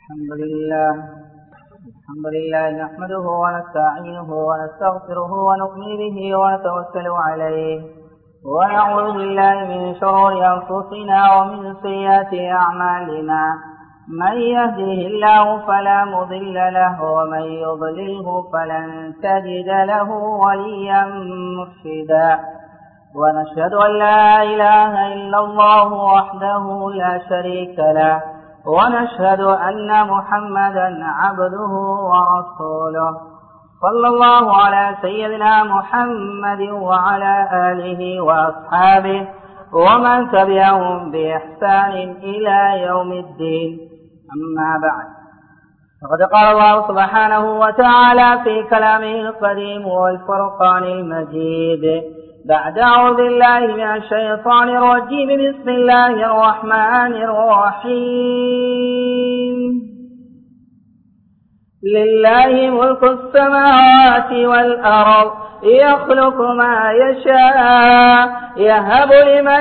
الحمد لله الحمد لله نحمده ونستعينه ونستغفره ونؤمن به ونتوكل عليه ونعوذ بالله من شرور أنفسنا ومن سيئات أعمالنا من يهده الله فلا مضل له ومن يضلله فلن تجد له وليا مرشدا ونشهد أن لا إله إلا الله وحده لا شريك له ونشهد أن محمدا عبده ورسوله صلى الله على سيدنا محمد وعلى آله وأصحابه ومن تبعهم بإحسان إلى يوم الدين أما بعد فقد قال الله سبحانه وتعالى في كلامه القديم والفرقان المجيد بعد أعوذ بالله من الشيطان الرجيم بسم الله الرحمن الرحيم لله ملك السماوات والأرض يخلق ما يشاء يهب لمن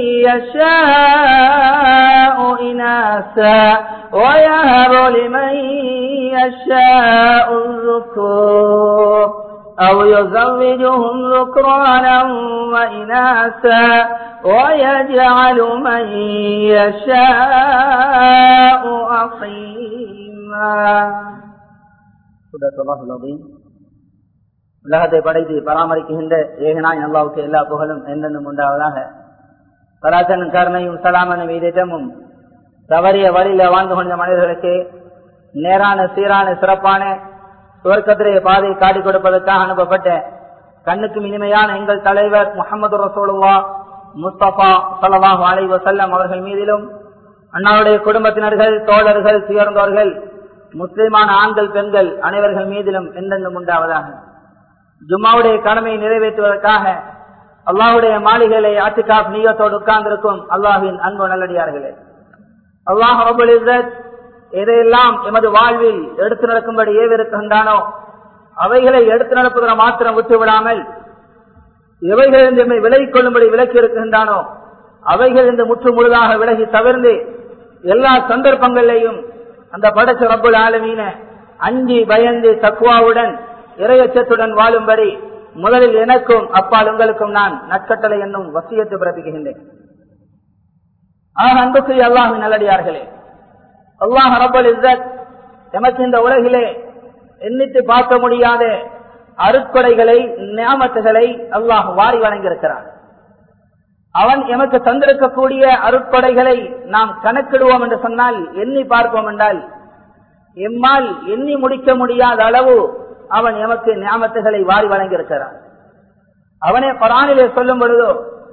يشاء إناثا ويهب لمن يشاء الذكور أو يزوجهم ذكرانا وإناثا ويجعل من يشاء عقيما உலகத்தை படைத்து பராமரிக்கின்ற ஏகனாய் அல்லாவுக்கு எல்லா புகழும் என்னென்னும் உண்டாவதாக பராசனும் கருணையும் சலாமனும் இதமும் தவறிய வழியில வாழ்ந்து கொண்ட மனிதர்களுக்கு நேரான சீரான சிறப்பான சுவர்க்கத்திலே பாதை காட்டி கொடுப்பதற்காக அனுப்பப்பட்ட கண்ணுக்கும் இனிமையான எங்கள் தலைவர் முகமது ரசோலுவா முஸ்தபா சல்லாஹூ அலை வசல்லம் அவர்கள் மீதிலும் அண்ணாவுடைய குடும்பத்தினர்கள் தோழர்கள் சுயர்ந்தவர்கள் முஸ்லிமான ஆண்கள் பெண்கள் அனைவர்கள் மீதிலும் என்றென்றும் உண்டாவதாக ஜும்மாவுடைய கடமையை நிறைவேற்றுவதற்காக அல்லாஹுடைய மாளிகளை ஆட்டுக்காப் நீயத்தோடு உட்கார்ந்திருக்கும் அல்லாஹின் அன்பு நல்லடியார்களே அல்லாஹ் ரபுல் எதையெல்லாம் எமது வாழ்வில் எடுத்து நடக்கும்படி ஏவிருக்கின்றானோ அவைகளை எடுத்து நடப்பதற்கு மாத்திரம் விட்டு விடாமல் எவைகள் எம்மை விலகிக் கொள்ளும்படி விலக்கி இருக்கின்றானோ அவைகள் இந்த முற்று முழுதாக விலகி தவிர்ந்து எல்லா சந்தர்ப்பங்களிலையும் அந்த படைச்ச ரப்புல் ஆலமீன அஞ்சி பயந்து தக்குவாவுடன் இரையச்சத்துடன் வாழும்படி முதலில் எனக்கும் அப்பால் உங்களுக்கும் நான் நற்கட்டளை என்னும் வசியத்தை பிறப்பிக்கின்றேன் ஆக அன்புக்கு அல்லாஹின் நல்லடியார்களே அல்லாஹ் ரபுல் இஸ்ஸத் எமக்கு இந்த உலகிலே எண்ணித்து பார்க்க முடியாத அருட்கொடைகளை நியாமத்துகளை அல்லாஹ் வாரி வழங்கியிருக்கிறான் அவன் எமக்கு தந்திருக்கக்கூடிய அருட்கொடைகளை நாம் கணக்கிடுவோம் என்று சொன்னால் எண்ணி பார்ப்போம் என்றால் எம்மால் எண்ணி முடிக்க முடியாத அளவு அவன் எமக்கு நியாமத்துகளை வாரி வழங்கியிருக்கிறான் அவனே பரானிலே சொல்லும் பொழுதோ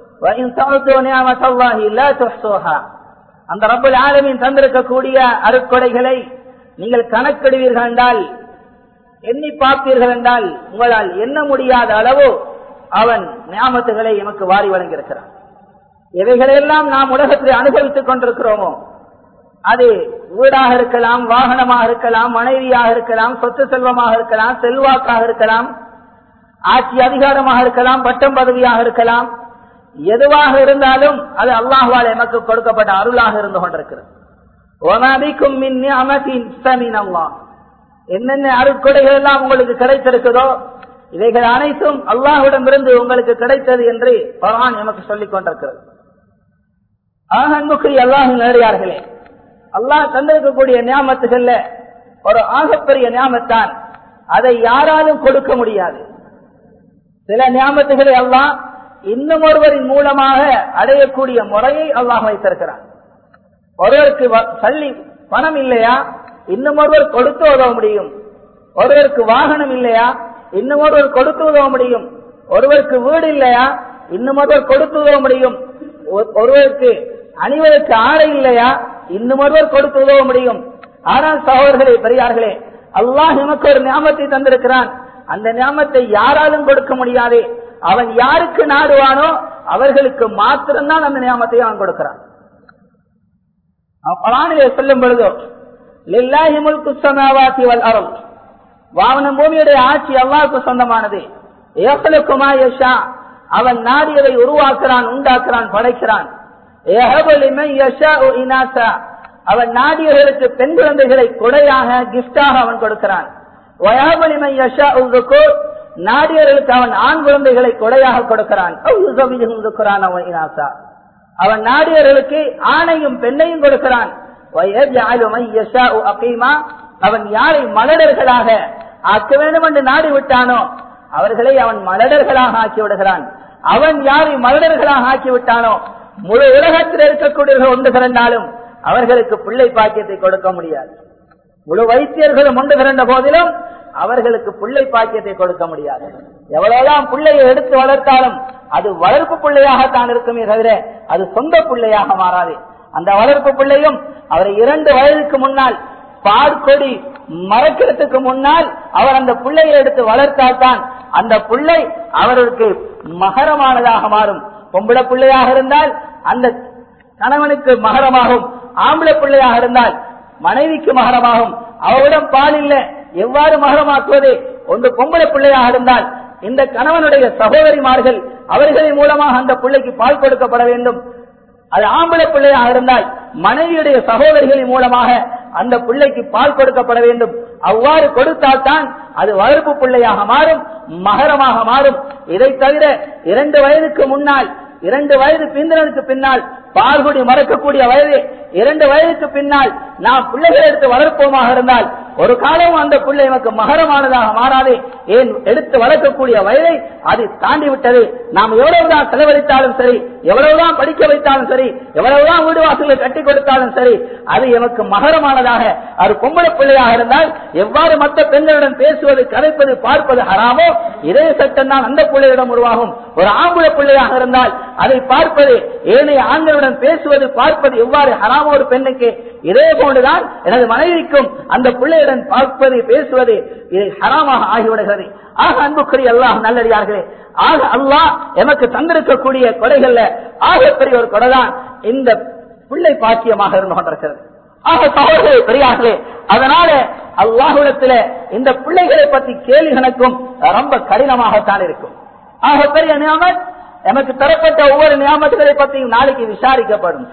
அந்த ரப்பல் ஆலமின் தந்திருக்கக்கூடிய அருட்கொடைகளை நீங்கள் கணக்கெடுவீர்கள் என்றால் எண்ணி பார்ப்பீர்கள் என்றால் உங்களால் எண்ண முடியாத அளவு அவன் ஞாபகத்துகளை எமக்கு வாரி வழங்கியிருக்கிறான் இவைகளெல்லாம் நாம் உலகத்தில் அனுபவித்துக் கொண்டிருக்கிறோமோ அது வீடாக இருக்கலாம் வாகனமாக இருக்கலாம் மனைவியாக இருக்கலாம் சொத்து செல்வமாக இருக்கலாம் செல்வாக்காக இருக்கலாம் ஆட்சி அதிகாரமாக இருக்கலாம் பட்டம் பதவியாக இருக்கலாம் எதுவாக இருந்தாலும் அது அல்லாஹுவால் எமக்கு கொடுக்கப்பட்ட அருளாக இருந்து கொண்டிருக்கிறது என்னென்ன அருட்கொடைகள் எல்லாம் உங்களுக்கு கிடைத்திருக்குதோ இவைகள் அனைத்தும் அல்லாஹுடன் இருந்து உங்களுக்கு கிடைத்தது என்று பகவான் எமக்கு சொல்லிக் கொண்டிருக்கிறது ஆகன்முக்கு அல்லாஹு நேரியார்களே அல்லாஹ் தந்திருக்கக்கூடிய ஞாபகத்துகள்ல ஒரு ஆகப்பெரிய ஞாபகத்தான் அதை யாராலும் கொடுக்க முடியாது சில ஞாபகத்துகளை அல்லாஹ் இன்னும் ஒருவரின் மூலமாக அடையக்கூடிய முறையை அல்லாஹ் வைத்திருக்கிறார் ஒருவருக்கு சல்லி பணம் இல்லையா இன்னும் ஒருவர் கொடுத்து உதவ முடியும் ஒருவருக்கு வாகனம் இல்லையா இன்னும் ஒருவர் கொடுத்து உதவ முடியும் ஒருவருக்கு வீடு இல்லையா இன்னும் ஒருவர் கொடுத்து உதவ முடியும் ஒருவருக்கு அணிவதற்கு ஆடை இல்லையா இன்னும் ஒருவர் கொடுத்து உதவ முடியும் ஆனால் சகோதரர்களே பெரியார்களே அல்லாஹ் நமக்கு ஒரு ஞாபகத்தை தந்திருக்கிறான் அந்த ஞாபகத்தை யாராலும் கொடுக்க முடியாது அவன் யாருக்கு நாடுவானோ அவர்களுக்கு மாத்திரம்தான் அந்த நியமத்தை அவன் கொடுக்கிறான் பலானிலே சொல்லும் பொழுதோ லில்லாஹி முல்கு சமாவாத்தி வல் அருள் வாவனம் பூமியுடைய ஆட்சி அல்லாவுக்கு சொந்தமானது ஏசலுக்குமா யஷா அவன் நாடியதை உருவாக்குறான் உண்டாக்குறான் படைக்கிறான் அவன் நாடியவர்களுக்கு பெண் குழந்தைகளை கொடையாக கிஃப்டாக அவன் கொடுக்கிறான் வயாபலிமை யஷா உதுகோர் நாடியவர்களுக்கு அவன் ஆண் குழந்தைகளை கொடையாக கொடுக்கிறான் கொடுக்கிறான் அவன் இனாசா அவன் நாடியவர்களுக்கு ஆணையும் பெண்ணையும் கொடுக்கிறான் அவன் யாரை மலடர்களாக ஆக்க வேண்டும் என்று நாடி விட்டானோ அவர்களை அவன் மலடர்களாக ஆக்கி விடுகிறான் அவன் யாரை மலடர்களாக ஆக்கி விட்டானோ முழு உலகத்தில் இருக்கக்கூடியவர்கள் ஒன்று திரண்டாலும் அவர்களுக்கு பிள்ளை பாக்கியத்தை கொடுக்க முடியாது முழு வைத்தியர்களும் ஒன்று திரண்ட போதிலும் அவர்களுக்கு பிள்ளை பாக்கியத்தை கொடுக்க முடியாது எவ்வளவுதான் பிள்ளையை எடுத்து வளர்த்தாலும் அது வளர்ப்பு பிள்ளையாகத்தான் இருக்குமே தவிர அது சொந்த பிள்ளையாக மாறாது அந்த வளர்ப்பு பிள்ளையும் அவரை இரண்டு வயதுக்கு முன்னால் பாற்கொடி மறக்கிறதுக்கு முன்னால் அவர் அந்த பிள்ளையை எடுத்து வளர்த்தால்தான் அந்த பிள்ளை அவருக்கு மகரமானதாக மாறும் பொம்பளை பிள்ளையாக இருந்தால் அந்த கணவனுக்கு மகரமாகும் ஆம்பளை பிள்ளையாக இருந்தால் மனைவிக்கு மகரமாகும் அவரிடம் பால் இல்ல எவ்வாறு மகரமாக்குவது ஒன்று பொம்பளை பிள்ளையாக இருந்தால் இந்த கணவனுடைய சகோதரிமார்கள் அவர்களின் மூலமாக அந்த பிள்ளைக்கு பால் கொடுக்கப்பட வேண்டும் அது ஆம்பளை பிள்ளையாக இருந்தால் மனைவியுடைய சகோதரிகளின் மூலமாக அந்த பிள்ளைக்கு பால் கொடுக்கப்பட வேண்டும் அவ்வாறு கொடுத்தால்தான் அது வளர்ப்பு பிள்ளையாக மாறும் மகரமாக மாறும் இதை தவிர இரண்டு வயதுக்கு முன்னால் இரண்டு வயது பிந்தினனுக்கு பின்னால் பால்குடி மறக்கக்கூடிய வயது இரண்டு வயதுக்கு பின்னால் நாம் பிள்ளைகளை எடுத்து வளர்ப்போமாக இருந்தால் ஒரு காலம் அந்த பிள்ளை நமக்கு மகரமானதாக மாறாது ஏன் எடுத்து வளர்க்கக்கூடிய வயதை அது தாண்டி விட்டது நாம் எவ்வளவுதான் செலவழித்தாலும் சரி எவ்வளவுதான் படிக்க வைத்தாலும் சரி எவ்வளவுதான் வீடு வாசல்களை கட்டி கொடுத்தாலும் சரி அது எமக்கு மகரமானதாக அது பொம்பளை பிள்ளையாக இருந்தால் எவ்வாறு மற்ற பெண்களுடன் பேசுவது கதைப்பது பார்ப்பது ஹராமோ இதே சட்டம் தான் அந்த பிள்ளையிடம் உருவாகும் ஒரு ஆம்பளை பிள்ளையாக இருந்தால் அதை பார்ப்பது ஏனைய ஆண்களுடன் பேசுவது பார்ப்பது எவ்வாறு ஹராமோ ஒரு பெண்ணுக்கு இதே போன்றுதான் எனது மனைவிக்கும் அந்த பிள்ளையுடன் பார்ப்பது பேசுவது இது ஹராமாக ஆகிவிடுகிறது ஆக அன்புக்குரிய அல்லாஹ் நல்லடியார்களே ஆக அல்லாஹ் எமக்கு தந்திருக்கக்கூடிய கொடைகள்ல ஆக பெரிய ஒரு கொடைதான் இந்த பிள்ளை பாக்கியமாக இருந்து கொண்டிருக்கிறது ஆக சகோதரர்களே பெரியார்களே அதனால அல்லாஹுடத்துல இந்த பிள்ளைகளை பற்றி கேள்வி கணக்கும் ரொம்ப கடினமாகத்தான் இருக்கும் ஆக பெரிய நியமத் எமக்கு தரப்பட்ட ஒவ்வொரு நியாமத்துகளை பற்றியும் நாளைக்கு விசாரிக்கப்படும்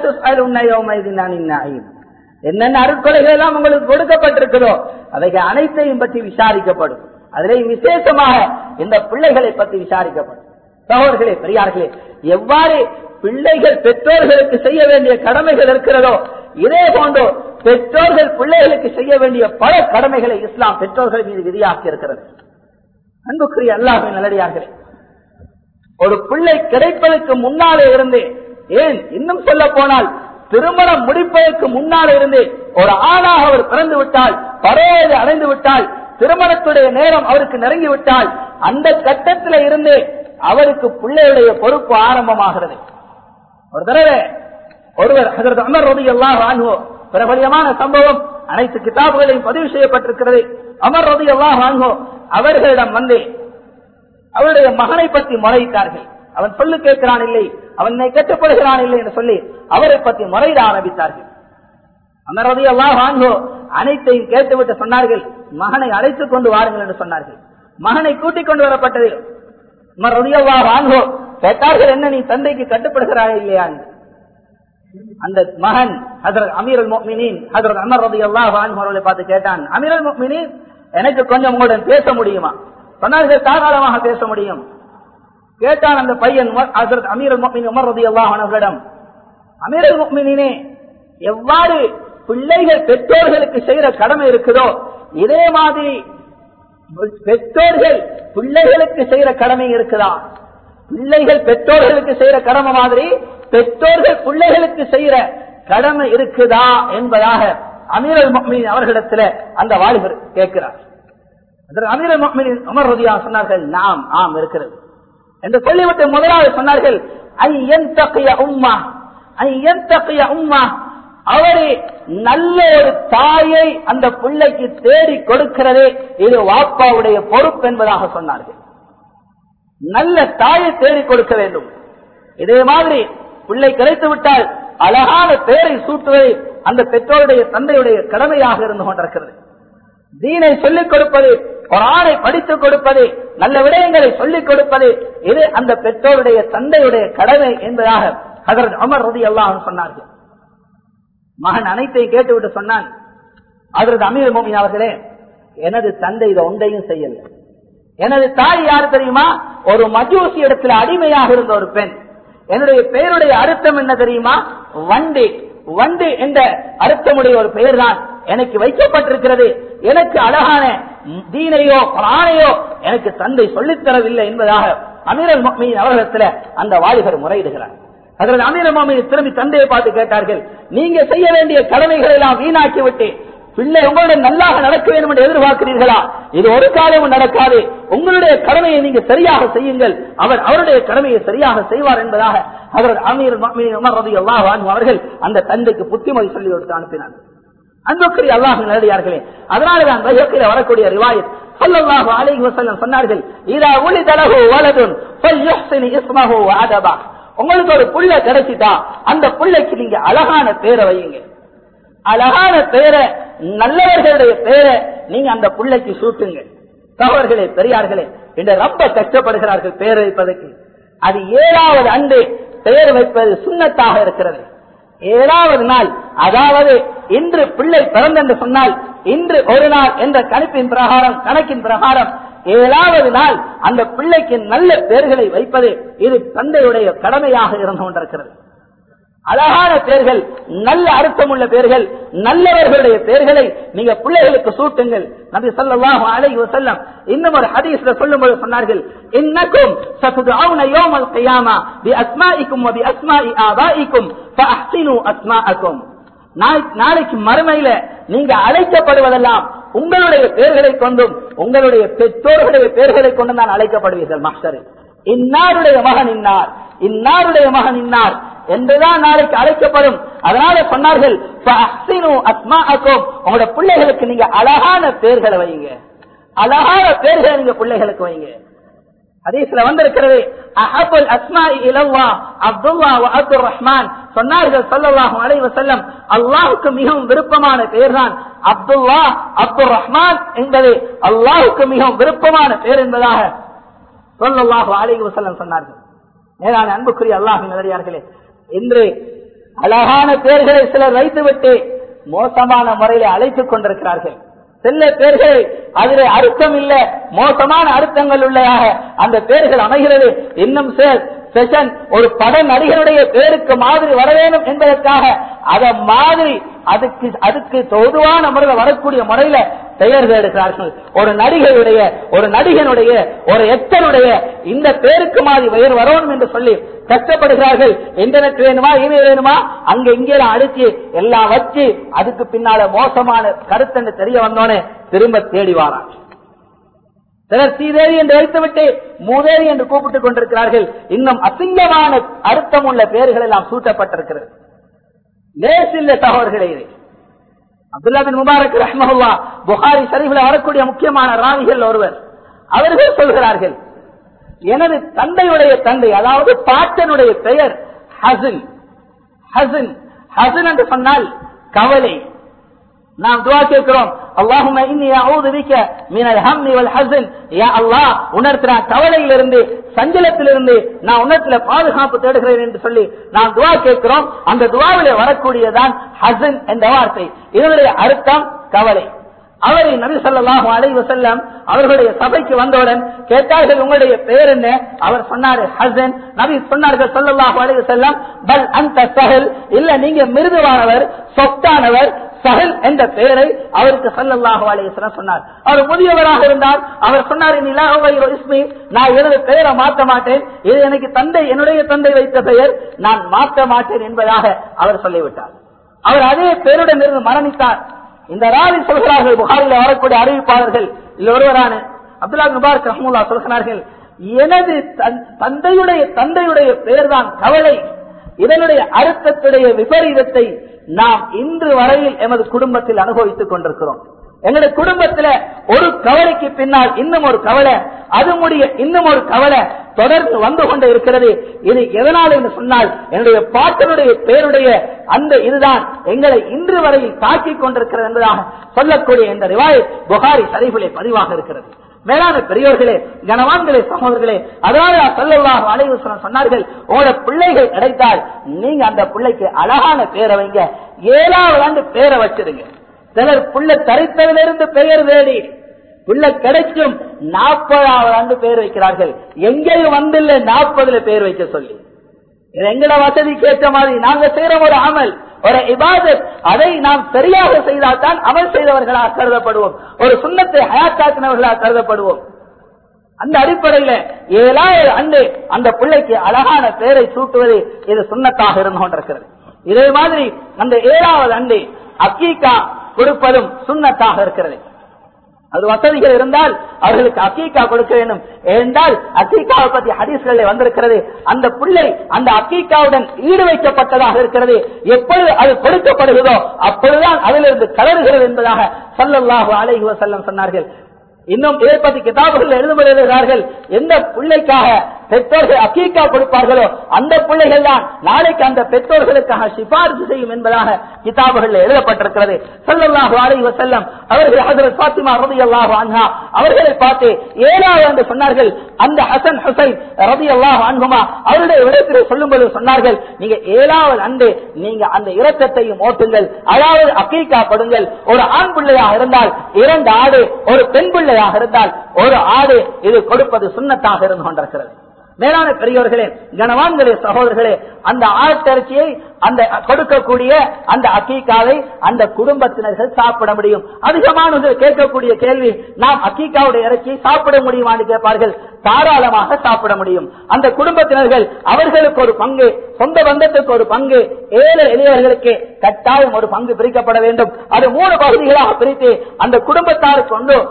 என்னென்ன அருட்கொலைகள் எல்லாம் உங்களுக்கு கொடுக்கப்பட்டிருக்கிறதோ அவைகள் அனைத்தையும் பற்றி விசாரிக்கப்படும் அதிலேயும் விசேஷமாக இந்த பிள்ளைகளை பற்றி விசாரிக்கப்படும் சகோதர்களே பெரியார்களே எவ்வாறு பிள்ளைகள் பெற்றோர்களுக்கு செய்ய வேண்டிய கடமைகள் இருக்கிறதோ இதே போன்றோ பெற்றோர்கள் பிள்ளைகளுக்கு செய்ய வேண்டிய பல கடமைகளை இஸ்லாம் பெற்றோர்கள் மீது விதியாக்கி இருக்கிறது அன்புக்குரிய அல்லாஹின் நல்லடியார்களே ஒரு பிள்ளை கிடைப்பதற்கு முன்னாலே இருந்து ஏன் இன்னும் சொல்ல போனால் திருமணம் முடிப்பதற்கு முன்னாலே இருந்து ஒரு ஆணாக அவர் பிறந்து விட்டால் பரவதை அடைந்து விட்டால் திருமணத்துடைய நேரம் அவருக்கு நெருங்கி விட்டால் அந்த கட்டத்தில் இருந்து அவருக்கு பிள்ளையுடைய பொறுப்பு ஆரம்பமாகிறது ஒரு தடவை ஒருவர் அதற்கு அமர் ரவி எல்லாம் வாங்குவோம் பிரபலியமான சம்பவம் அனைத்து கிதாபுகளையும் பதிவு செய்யப்பட்டிருக்கிறது அமர் ரவி எல்லாம் வாங்குவோம் அவர்களிடம் வந்து அவருடைய மகனை பற்றி முறையிட்டார்கள் அவன் சொல்லு கேட்கிறான் இல்லை அவனை கட்டுப்படுகிறான் இல்லை என்று சொல்லி அவரை பற்றி முறையிட ஆரம்பித்தார்கள் அமர்வதி எல்லாம் வாங்கோ அனைத்தையும் கேட்டுவிட்டு சொன்னார்கள் மகனை அழைத்துக் கொண்டு வாருங்கள் என்று சொன்னார்கள் மகனை கூட்டிக் கொண்டு வரப்பட்டது அமர்வதியல்லா வாங்கோ கேட்டார்கள் என்ன நீ தந்தைக்கு கட்டுப்படுகிறாய் இல்லையா அந்த மகன் ஹசரத் அமீர் மோமினின் ஹசரத் அமர் ரதி அல்லாஹ் அவர்களை பார்த்து கேட்டான் அமீர் மோமினின் எனக்கு கொஞ்சம் உங்களுடன் பேச முடியுமா சொன்னார்கள் தாராளமாக பேச முடியும் கேட்டான் அந்த பையன் அமீர் உமர் ரதி அல்லாஹிடம் அமீர் முக்மினே எவ்வாறு பிள்ளைகள் பெற்றோர்களுக்கு செய்யற கடமை இருக்குதோ இதே மாதிரி பெற்றோர்கள் பிள்ளைகளுக்கு செய்யற கடமை இருக்குதா பிள்ளைகள் பெற்றோர்களுக்கு செய்யற கடமை மாதிரி பெற்றோர்கள் பிள்ளைகளுக்கு செய்யற கடமை இருக்குதா என்பதாக அமீரல் மக்மீன் அவர்களிடத்துல அந்த வாலிபர் கேட்கிறார் அமீரல் மக்மீன் உமர் ரதியா சொன்னார்கள் நாம் ஆம் இருக்கிறது என்று சொல்லிவிட்டு முதலாவது சொன்னார்கள் ஐ என் தக்கைய உம்மா ஐ என் தக்கைய உம்மா அவரே நல்ல ஒரு தாயை அந்த பிள்ளைக்கு தேடி கொடுக்கிறதே இது வாப்பாவுடைய பொறுப்பு என்பதாக சொன்னார்கள் நல்ல தாயை தேடி கொடுக்க வேண்டும் இதே மாதிரி பிள்ளை கிடைத்து விட்டால் அழகான பெயரை சூட்டுவதை அந்த பெற்றோருடைய தந்தையுடைய கடமையாக இருந்து கொண்டிருக்கிறது தீனை சொல்லிக் கொடுப்பது ஒரு ஆணை படித்துக் கொடுப்பது நல்ல விடயங்களை சொல்லிக் கொடுப்பது இது அந்த பெற்றோருடைய தந்தையுடைய கடமை என்பதாக அதற்கு அமர் ரதி எல்லாம் சொன்னார்கள் மகன் அனைத்தையும் கேட்டுவிட்டு சொன்னான் அதற்கு அமீர் மோமின் அவர்களே எனது தந்தை இதை ஒன்றையும் செய்யல எனது தாய் யார் தெரியுமா ஒரு மஜூசி இடத்துல அடிமையாக இருந்த ஒரு பெண் என்னுடைய பெயருடைய அர்த்தம் என்ன தெரியுமா வண்டு வண்டு என்ற அர்த்தமுடைய ஒரு பெயர் தான் எனக்கு வைக்கப்பட்டிருக்கிறது எனக்கு அழகான தீனையோ பிராணையோ எனக்கு தந்தை சொல்லித் தரவில்லை என்பதாக அமீரல் மீன் அவர்களிடத்துல அந்த வாலிபர் முறையிடுகிறார் அதற்கு அமீர மாமியை திரும்பி தந்தையை பார்த்து கேட்டார்கள் நீங்க செய்ய வேண்டிய கடமைகளை எல்லாம் வீணாக்கி விட்டு பிள்ளை உங்களுடைய நல்லாக நடக்க வேண்டும் என்று எதிர்பார்க்கிறீர்களா இது ஒரு காலமும் நடக்காது உங்களுடைய கடமையை நீங்க சரியாக செய்யுங்கள் அவர் அவருடைய கடமையை சரியாக செய்வார் என்பதாக அவர் அமீர் அல்லாஹ் அவர்கள் அந்த தந்தைக்கு புத்திமதி சொல்லி கொடுத்து அனுப்பினார் அன்புக்குரிய அல்லாஹ் நேரடியார்களே அதனாலதான் பையக்கில் வரக்கூடிய ரிவாயத் சொல்லல்லாஹு அலைஹி வஸல்லம் சொன்னார்கள் இதா உலிதலஹு வலதுன் ஃபல்யுஹ்சின் இஸ்மஹு வஅதபா உங்களுக்கு ஒரு புள்ள கிடைச்சிட்டா அந்த புள்ளைக்கு நீங்க அழகான பேரை வையுங்க அழகான பேரை நல்லவர்களுடைய பேரை நீங்க அந்த புள்ளைக்கு சூட்டுங்க தவறுகளே பெரியார்களே என்று ரொம்ப கஷ்டப்படுகிறார்கள் பெயர் வைப்பதற்கு அது ஏழாவது அன்று பெயர் வைப்பது சுண்ணத்தாக இருக்கிறது ஏழாவது நாள் அதாவது இன்று பிள்ளை பிறந்தென்று சொன்னால் இன்று ஒரு நாள் என்ற கணிப்பின் பிரகாரம் கணக்கின் பிரகாரம் ஏழாவது நாள் அந்த பிள்ளைக்கு நல்ல பெயர்களை வைப்பது இது தந்தையுடைய கடமையாக இருந்து கொண்டிருக்கிறது அழகான பெயர்கள் நல்ல அர்த்தமுள்ள பெயர்கள் நல்லவர்களுடைய பெயர்களை நீங்க பிள்ளைகளுக்கு சூட்டுங்கள் நபி ஸல்லல்லாஹு அலைஹி வஸல்லம் இன்னும் ஒரு ஹதீஸ்ல சொல்லும்போது சொன்னார்கள் இன்னக்கும் சதுஆவுன யௌமல் கியாமா பி அஸ்மாஇக்கும் வ பி அஸ்மாஇ ஆபாஇக்கும் ஃபஅஹ்சினு அஸ்மாஅக்கும் நாளைக்கு மறுமையில நீங்க அழைக்கப்படுவதெல்லாம் உங்களுடைய பெயர்களை கொண்டும் உங்களுடைய பெற்றோர்களுடைய பெயர்களை கொண்டு தான் அழைக்கப்படுவீர்கள் மாஸ்டர் இன்னாருடைய மகன் இன்னார் இன்னாருடைய மகன் இன்னார் என்றுதான் நாளைக்கு அழைக்கப்படும் அதனால சொன்னார்கள் உங்களோட பிள்ளைகளுக்கு நீங்க அழகான பெயர்களை வைங்க அழகான பெயர்களை நீங்க பிள்ளைகளுக்கு வைங்க ஹதீஸ்ல வந்திருக்கிறது அஹபுல் அஸ்மா இலவா அப்துல்லா அப்துல் ரஹ்மான் சொன்னார்கள் சொல்லல்லாஹு அலைஹி வஸல்லம் அல்லாஹ்வுக்கு மிகவும் விருப்பமான பெயர் தான் அப்துல்லா அப்துல் ரஹ்மான் என்பது அல்லாஹ்வுக்கு மிகவும் விருப்பமான பெயர் என்பதாக சொல்லல்லாஹு அலைஹி வஸல்லம் சொன்னார்கள் மேலான அன்புக்குரிய அல்லாஹின் நல்லடியார்களே இன்று அழகான பெயர்களை சிலர் வைத்துவிட்டு மோசமான முறையில் அழைத்துக் கொண்டிருக்கிறார்கள் சில பேர்கள் அதில் அர்த்தம் இல்ல மோசமான அர்த்தங்கள் உள்ளதாக அந்த பேர்கள் அமைகிறது இன்னும் சார் செஷன் ஒரு பட நடிகருடைய பேருக்கு மாதிரி வர வேண்டும் என்பதற்காக அத மாதிரி அதுக்கு அதுக்கு தொதுவான முறையில் வரக்கூடிய முறையில பெயர் தேடுகிறார்கள் ஒரு நடிகையுடைய ஒரு நடிகனுடைய ஒரு எத்தனுடைய இந்த பேருக்கு மாதிரி பெயர் வரணும் என்று சொல்லி கஷ்டப்படுகிறார்கள் இன்டர்நெட் வேணுமா இமெயில் வேணுமா அங்க இங்கே அடிச்சு எல்லாம் வச்சு அதுக்கு பின்னால மோசமான கருத்து தெரிய வந்தோன்னே திரும்ப தேடி வாராங்க சிலர் சீதேவி என்று வைத்துவிட்டு மூதேவி என்று கூப்பிட்டுக் கொண்டிருக்கிறார்கள் இன்னும் அசிங்கமான அர்த்தம் உள்ள பெயர்கள் எல்லாம் சூட்டப்பட்டிருக்கிறது லேசில்ல சகோதரர்களே இது அப்துல்லா பின் முபாரக் ரஹ்மஹுல்லா புகாரி ஷரீஃபில் வரக்கூடிய முக்கியமான ராணிகள் ஒருவர் அவர்கள் சொல்கிறார்கள் எனது தந்தையுடைய தந்தை அதாவது பாட்டனுடைய பெயர் ஹசின் ஹசின் ஹசின் என்று சொன்னால் கவலை நாம் துவா கேட்கிறோம் அல்லாஹும இன்னி அஊது பிக மினல் ஹம்மி வல் ஹஸன் யா அல்லாஹ் உணர்த்துற கவலையிலிருந்து சஞ்சலத்திலிருந்து நான் உணர்த்துல பாதுகாப்பு தேடுகிறேன் என்று சொல்லி நாம் துவா கேட்கிறோம் அந்த துவாவிலே வரக்கூடியதான் ஹசன் என்ற வார்த்தை இதனுடைய அர்த்தம் கவலை அவரை நபி சொல்லாஹு அலை வசல்லம் அவர்களுடைய சபைக்கு வந்தவுடன் கேட்டார்கள் உங்களுடைய பெயர் என்ன அவர் சொன்னாரு ஹசன் நபி சொன்னார்கள் சொல்லல்லாஹு அலை வசல்லம் பல் அந்த சஹல் இல்ல நீங்க மிருதுவானவர் சொத்தானவர் சஹல் என்ற பெயரை அவருக்கு சல்லல்லாஹு அலைஹி சொன்னார் அவர் முதியவராக இருந்தார் அவர் சொன்னார் இஸ்மி நான் எனது பெயரை மாற்ற மாட்டேன் இது எனக்கு தந்தை என்னுடைய தந்தை வைத்த பெயர் நான் மாற்ற மாட்டேன் என்பதாக அவர் சொல்லிவிட்டார் அவர் அதே பெயருடன் இருந்து மரணித்தார் இந்த ராவி சொல்கிறார்கள் புகாரில் வரக்கூடிய அறிவிப்பாளர்கள் இல்ல ஒருவரான அப்துல்லா முபாரக் ரஹமுல்லா சொல்கிறார்கள் எனது தந்தையுடைய தந்தையுடைய பெயர் தான் கவலை இதனுடைய அர்த்தத்துடைய விபரீதத்தை நாம் இன்று வரையில் எமது குடும்பத்தில் அனுபவித்துக் கொண்டிருக்கிறோம் எங்களுடைய குடும்பத்துல ஒரு கவலைக்கு பின்னால் இன்னும் ஒரு கவலை அது முடிய இன்னும் ஒரு கவலை தொடர்ந்து வந்து கொண்டே இருக்கிறது இது எதனால் என்று சொன்னால் என்னுடைய பாட்டனுடைய பெயருடைய அந்த இதுதான் எங்களை இன்று வரையில் தாக்கிக் கொண்டிருக்கிறது என்பதாக சொல்லக்கூடிய இந்த ரிவாய் புகாரி சரிவிலே பதிவாக இருக்கிறது மேலான பெரியோர்களே கனவான்களே சகோதரர்களே அதனால சொல்லலாம் அலைவு சொன்னார்கள் உங்களோட பிள்ளைகள் கிடைத்தால் நீங்க அந்த பிள்ளைக்கு அழகான பேரை வைங்க ஏழாவது ஆண்டு பேரை வச்சிருங்க சிலர் புள்ள தரித்ததிலிருந்து பெயர் தேடி புள்ள கிடைக்கும் நாற்பதாவது ஆண்டு பேர் வைக்கிறார்கள் எங்கேயும் வந்தில்ல நாற்பதுல பேர் வைக்க சொல்லி இது எங்கட வசதிக்கு ஏற்ற மாதிரி நாங்க செய்யற ஒரு அமல் ஒரு இபாதத் அதை நாம் சரியாக செய்தால்தான் அமல் செய்தவர்களாக கருதப்படுவோம் ஒரு சுண்ணத்தை ஹயாத்தாக்கினவர்களாக கருதப்படுவோம் அந்த அடிப்படையில ஏழாவது ஆண்டு அந்த பிள்ளைக்கு அழகான பெயரை சூட்டுவது இது சுண்ணத்தாக இருந்து கொண்டிருக்கிறது இதே மாதிரி அந்த ஏழாவது ஆண்டு அக்கீக்கா கொடுப்பதும் சுண்ணத்தாக இருக்கிறது அது வசதிகள் இருந்தால் அவர்களுக்கு அக்கீக்கா கொடுக்க வேண்டும் ஏனென்றால் அக்கீக்காவை பற்றி ஹதீஸ்களில் வந்திருக்கிறது அந்த பிள்ளை அந்த அக்கீக்காவுடன் ஈடு வைக்கப்பட்டதாக இருக்கிறது எப்பொழுது அது கொடுக்கப்படுகிறதோ அப்பொழுதுதான் அதிலிருந்து கலருகிறது என்பதாக சல்லல்லாஹு அலைஹி வஸல்லம் சொன்னார்கள் இன்னும் இதை பற்றி கிதாபுகள் எழுதுகிறார்கள் எந்த பிள்ளைக்காக பெற்றோர்கள் அக்கீக்கா கொடுப்பார்களோ அந்த பிள்ளைகள் தான் நாளைக்கு அந்த பெற்றோர்களுக்காக சிபாரிசு செய்யும் என்பதாக கிதாபுகள் எழுதப்பட்டிருக்கிறது சல்லல்லாஹு அலைஹி வஸல்லம் அவர்கள் ஹஜரத் ஃபாத்திமா ரலியல்லாஹு அன்ஹா அவர்களை பார்த்து ஏழாவது என்று சொன்னார்கள் அந்த ஹசன் ஹுசைன் ரலியல்லாஹு அன்ஹுமா அவருடைய இடத்திலே சொல்லும்போது சொன்னார்கள் நீங்க ஏழாவது அன்று நீங்க அந்த இரத்தத்தையும் ஓட்டுங்கள் அதாவது அக்கீக்கா கொடுங்கள் ஒரு ஆண் பிள்ளையாக இருந்தால் இரண்டு ஆடு ஒரு பெண் பிள்ளையாக இருந்தால் ஒரு ஆடு இது கொடுப்பது சுண்ணத்தாக இருந்து கொண்டிருக்கிறது மேலான பெரியவர்களே கனவான்களே சகோதரர்களே அந்த ஆட்டிறைச்சியை அந்த கொடுக்கக்கூடிய அந்த அக்கீக்காவை அந்த குடும்பத்தினர்கள் சாப்பிட முடியும் அதிகமானவர்கள் கேட்கக்கூடிய கேள்வி நாம் அக்கீக்காவுடைய இறைச்சியை சாப்பிட முடியுமான்னு கேட்பார்கள் தாராளமாக சாப்பிட முடியும் அந்த குடும்பத்தினர்கள் அவர்களுக்கு ஒரு பங்கு சொந்த பந்தத்துக்கு ஒரு பங்கு ஏழு எளியவர்களுக்கு கட்டாயம் ஒரு பங்கு பிரிக்கப்பட வேண்டும் அது மூணு பகுதிகளாக பிரித்து அந்த குடும்பத்தாருக்கு கொண்டு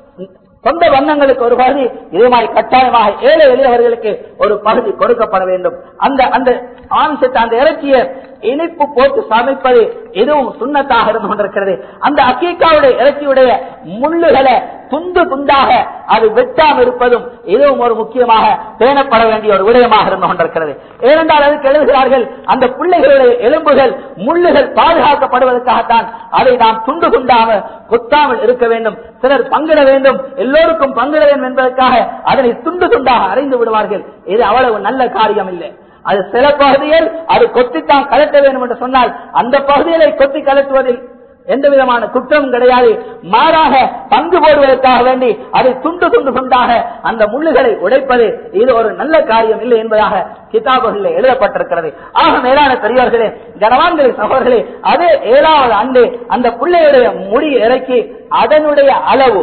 சொந்த வண்ணங்களுக்கு ஒரு பகுதி இதே மாதிரி கட்டாயமாக ஏழை எளியவர்களுக்கு ஒரு பகுதி கொடுக்கப்பட வேண்டும் அந்த அந்த ஆம்சத்தை அந்த இறைச்சியை இனிப்பு போட்டு சமைப்பது இதுவும் சுண்ணத்தாக இருந்து கொண்டிருக்கிறது அந்த அக்கீக்காவுடைய இறைச்சியுடைய முள்ளுகளை துண்டு துண்டாக அது வெட்டாமல் இருப்பதும் இதுவும் ஒரு முக்கியமாக பேணப்பட வேண்டிய ஒரு விடயமாக இருந்து கொண்டிருக்கிறது ஏனென்றால் அதுக்கு எழுதுகிறார்கள் அந்த பிள்ளைகளுடைய எலும்புகள் முள்ளுகள் பாதுகாக்கப்படுவதற்காகத்தான் அதை நாம் துண்டு துண்டாக குத்தாமல் இருக்க வேண்டும் சிலர் பங்கிட வேண்டும் எல்லோருக்கும் பங்கிட வேண்டும் என்பதற்காக அதனை துண்டு துண்டாக அறைந்து விடுவார்கள் இது அவ்வளவு நல்ல காரியம் இல்லை அது சில பகுதியில் அது கொத்தித்தான் கலட்ட வேண்டும் என்று சொன்னால் அந்த பகுதிகளை கொத்தி கலட்டுவதில் எந்த விதமான குற்றம் கிடையாது மாறாக பங்கு போடுவதற்காக வேண்டி அதை துண்டு துண்டு துண்டாக அந்த முள்ளுகளை உடைப்பது இது ஒரு நல்ல காரியம் இல்லை என்பதாக கிதாபுகளில் எழுதப்பட்டிருக்கிறது ஆக மேலான பெரியவர்களே கனவான்களே சகோதரர்களே அதே ஏழாவது ஆண்டு அந்த பிள்ளையுடைய முடி இறக்கி அதனுடைய அளவு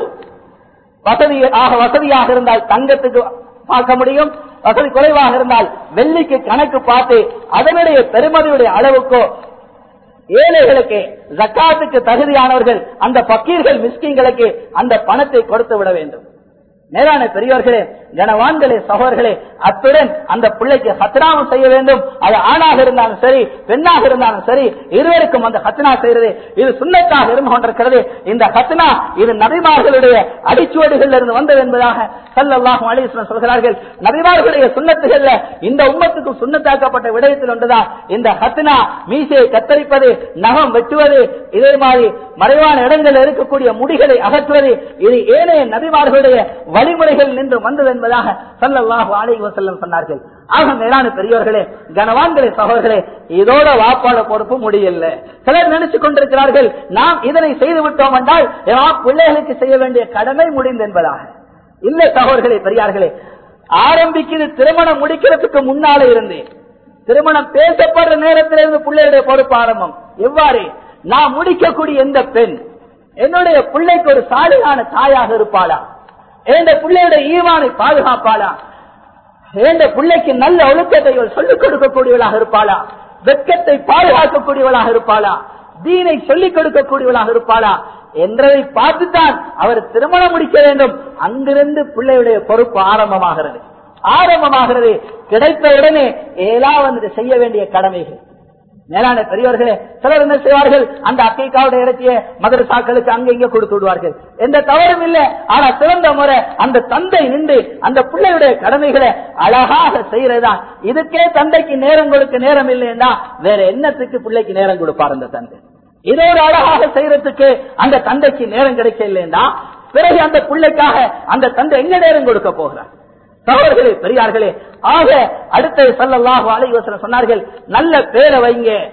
வசதி ஆக வசதியாக இருந்தால் தங்கத்துக்கு பார்க்க முடியும் வசதி குறைவாக இருந்தால் வெள்ளிக்கு கணக்கு பார்த்து அதனுடைய பெருமதியுடைய அளவுக்கோ ஏழைகளுக்கு ஜக்காத்துக்கு தகுதியானவர்கள் அந்த பக்கீர்கள் மிஸ்கிங்களுக்கு அந்த பணத்தை கொடுத்து விட வேண்டும் மேலான பெரியவர்களே கனவான்களே சகோதரர்களே அத்துடன் அந்த பிள்ளைக்கு ஹத்னாவும் செய்ய வேண்டும் அது ஆணாக இருந்தாலும் சரி பெண்ணாக இருந்தாலும் சரி இருவருக்கும் அந்த ஹத்னா செய்யறது இது சுண்ணத்தாக இருந்து கொண்டிருக்கிறது இந்த ஹத்னா இது நபிமார்களுடைய அடிச்சுவடுகள் இருந்து வந்தது என்பதாக சல்லாஹும் அலிஸ்லாம் சொல்கிறார்கள் நபிமார்களுடைய சுண்ணத்துகள்ல இந்த உம்மத்துக்கு சுண்ணத்தாக்கப்பட்ட விடயத்தில் ஒன்றுதான் இந்த ஹத்னா மீசையை கத்தரிப்பது நகம் வெட்டுவது இதே மாதிரி மறைவான இடங்களில் இருக்கக்கூடிய முடிகளை அகற்றுவது இது ஏனைய நபிமார்களுடைய வழிமுறைகள் நின்று வந்தது என்பதாக சல்லல்லாஹு அலைஹி வஸல்லம் சொன்னார்கள் ஆக மேலான பெரியவர்களே கனவான்களே சகோதரர்களே இதோட வாப்பாட பொறுப்பு முடியல சிலர் நினைச்சு கொண்டிருக்கிறார்கள் நாம் இதனை செய்து விட்டோம் என்றால் நாம் பிள்ளைகளுக்கு செய்ய வேண்டிய கடமை முடிந்து என்பதாக இல்ல சகோதரர்களே பெரியார்களே ஆரம்பிக்கிறது திருமணம் முடிக்கிறதுக்கு முன்னாலே இருந்து திருமணம் பேசப்படுற நேரத்திலிருந்து பிள்ளைகளுடைய பொறுப்பு ஆரம்பம் எவ்வாறு நான் முடிக்கக்கூடிய எந்த பெண் என்னுடைய பிள்ளைக்கு ஒரு சாலிகான தாயாக இருப்பாளா எந்த பிள்ளையுடைய ஈவானை பாதுகாப்பாளா எந்த பிள்ளைக்கு நல்ல ஒழுக்கத்தை இவள் சொல்லிக் கொடுக்கக்கூடியவளாக இருப்பாளா வெட்கத்தை பாதுகாக்கக்கூடியவளாக இருப்பாளா தீனை சொல்லிக் கொடுக்கக்கூடியவளாக இருப்பாளா என்றதை பார்த்துத்தான் அவர் திருமணம் முடிக்க வேண்டும் அங்கிருந்து பிள்ளையுடைய பொறுப்பு ஆரம்பமாகிறது ஆரம்பமாகிறது கிடைத்த உடனே ஏதாவது செய்ய வேண்டிய கடமைகள் மேலான பெரியவர்களே சிலர் என்ன செய்வார்கள் அந்த அக்கைக்காவுடைய இடத்தையே மதரசாக்களுக்கு அங்க இங்க கொடுத்து விடுவார்கள் எந்த தவறும் இல்லை ஆனா சிறந்த முறை அந்த தந்தை நின்று அந்த பிள்ளையுடைய கடமைகளை அழகாக செய்யறதுதான் இதுக்கே தந்தைக்கு நேரம் கொடுக்க நேரம் இல்லைன்னா வேற என்னத்துக்கு பிள்ளைக்கு நேரம் கொடுப்பார் அந்த தந்தை இதோடு அழகாக செய்யறதுக்கு அந்த தந்தைக்கு நேரம் கிடைக்க இல்லைன்னா பிறகு அந்த பிள்ளைக்காக அந்த தந்தை எங்க நேரம் கொடுக்க போகிறார் சகோதரர்களே பெரியார்களே ஆக அடுத்த சல்லல்லாஹு அலைஹி வஸல்லம் சொன்னார்கள் நல்ல பேரை வைங்க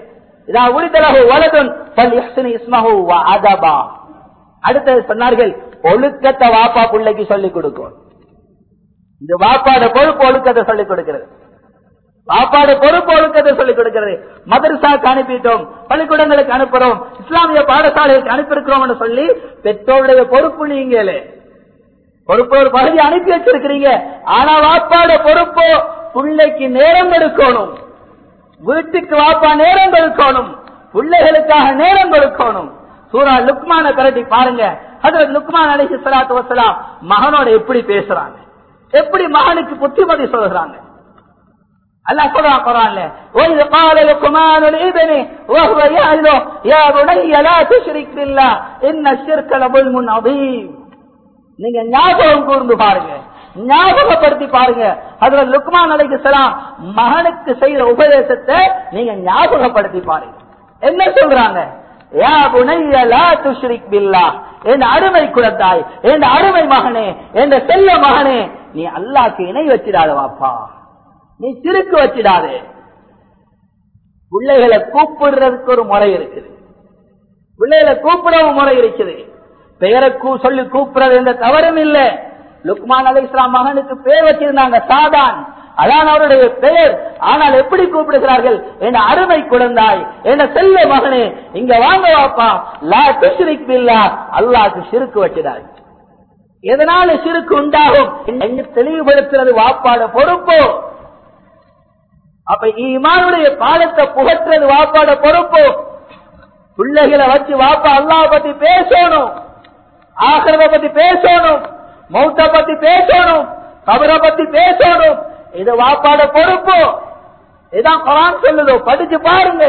இதா உரிதலகு வலதுன் பல் இஹ்சினி இஸ்மஹு வ அதபா அடுத்தது சொன்னார்கள் ஒழுக்கத்தை வாப்பா பிள்ளைக்கு சொல்லிக் கொடுக்கும் இந்த வாப்பாட பொறுப்பு ஒழுக்கத்தை சொல்லிக் கொடுக்கிறது வாப்பாடு பொறுப்பு ஒழுக்கத்தை சொல்லிக் கொடுக்கிறது மதரசாக்கு அனுப்பிட்டோம் பள்ளிக்கூடங்களுக்கு அனுப்புறோம் இஸ்லாமிய பாடசாலைக்கு அனுப்பியிருக்கிறோம் சொல்லி பெற்றோருடைய பொறுப்பு நீங்களே பொறுப்பு ஒரு பகுதி அனுப்பி வச்சிருக்கிறீங்க ஆனா வாப்பாட பொறுப்பு பிள்ளைக்கு நேரம் எடுக்கணும் வீட்டுக்கு வாப்பா நேரம் கொடுக்கணும் பிள்ளைகளுக்காக நேரம் கொடுக்கணும் சூரா லுக்மான கரட்டி பாருங்க அதுல லுக்மான் அலிஹி சலாத்து வசலாம் மகனோட எப்படி பேசுறாங்க எப்படி மகனுக்கு புத்திமதி சொல்றாங்க அல்லாஹ் சொல்றான் குரான்ல وَإِذْ قَالَ لُقْمَانُ لِابْنِهِ وَهُوَ يَعِظُهُ يَا بُنَيَّ لَا تُشْرِكْ بِاللَّهِ إِنَّ الشِّرْكَ لَظُلْمٌ عَظِيمٌ நீங்க ஞாபகம் கூர்ந்து பாருங்க ஞாபகப்படுத்தி பாருங்க அதுல லுக்மான் அலைஹிஸ்ஸலாம் மகனுக்கு செய்யற உபதேசத்தை நீங்க ஞாபகப்படுத்தி பாருங்க என்ன சொல்றாங்க யா புனைய லா துஷ்ரிக் பில்லாஹ் என் அருமை குலத்தாய் என் அருமை மகனே என் செல்ல மகனே நீ அல்லாஹ்க்கு இணை வச்சிடாத வாப்பா நீ சிறுக்கு வச்சிடாதே பிள்ளைகளை கூப்பிடுறதுக்கு ஒரு முறை இருக்குது பிள்ளைகளை கூப்பிடவும் முறை இருக்குது பெயரை கூ- சொல்லி கூப்பிடுறது எந்த தவறும் இல்லை லுக்மான் அலி இஸ்லாம் மகனுக்கு பேர் வச்சிருந்தாங்க சாதான் அதான் அவருடைய பெயர் ஆனால் எப்படி கூப்பிடுகிறார்கள் என் அருமை குழந்தாய் என் செல்ல மகனே இங்க வாங்க வாப்பா லா துஷ்ரிக் பில்லா அல்லாஹ்க்கு சிறுக்கு வச்சிடாய் எதனால சிறுக்கு உண்டாகும் என்று தெளிவுபடுத்துறது வாப்பாட பொறுப்பு அப்ப ஈமானுடைய பாலத்தை புகற்றது வாப்பாட பொறுப்பு பிள்ளைகளை வச்சு வாப்பா அல்லாஹ் பத்தி பேசணும் ஆக்கிரத பத்தி பேசணும் மௌத்த பத்தி பேசணும் கபரை பத்தி பேசணும் இது வாப்பாட பொறுப்பு இதான் குரான் சொல்லுதோ படிச்சு பாருங்க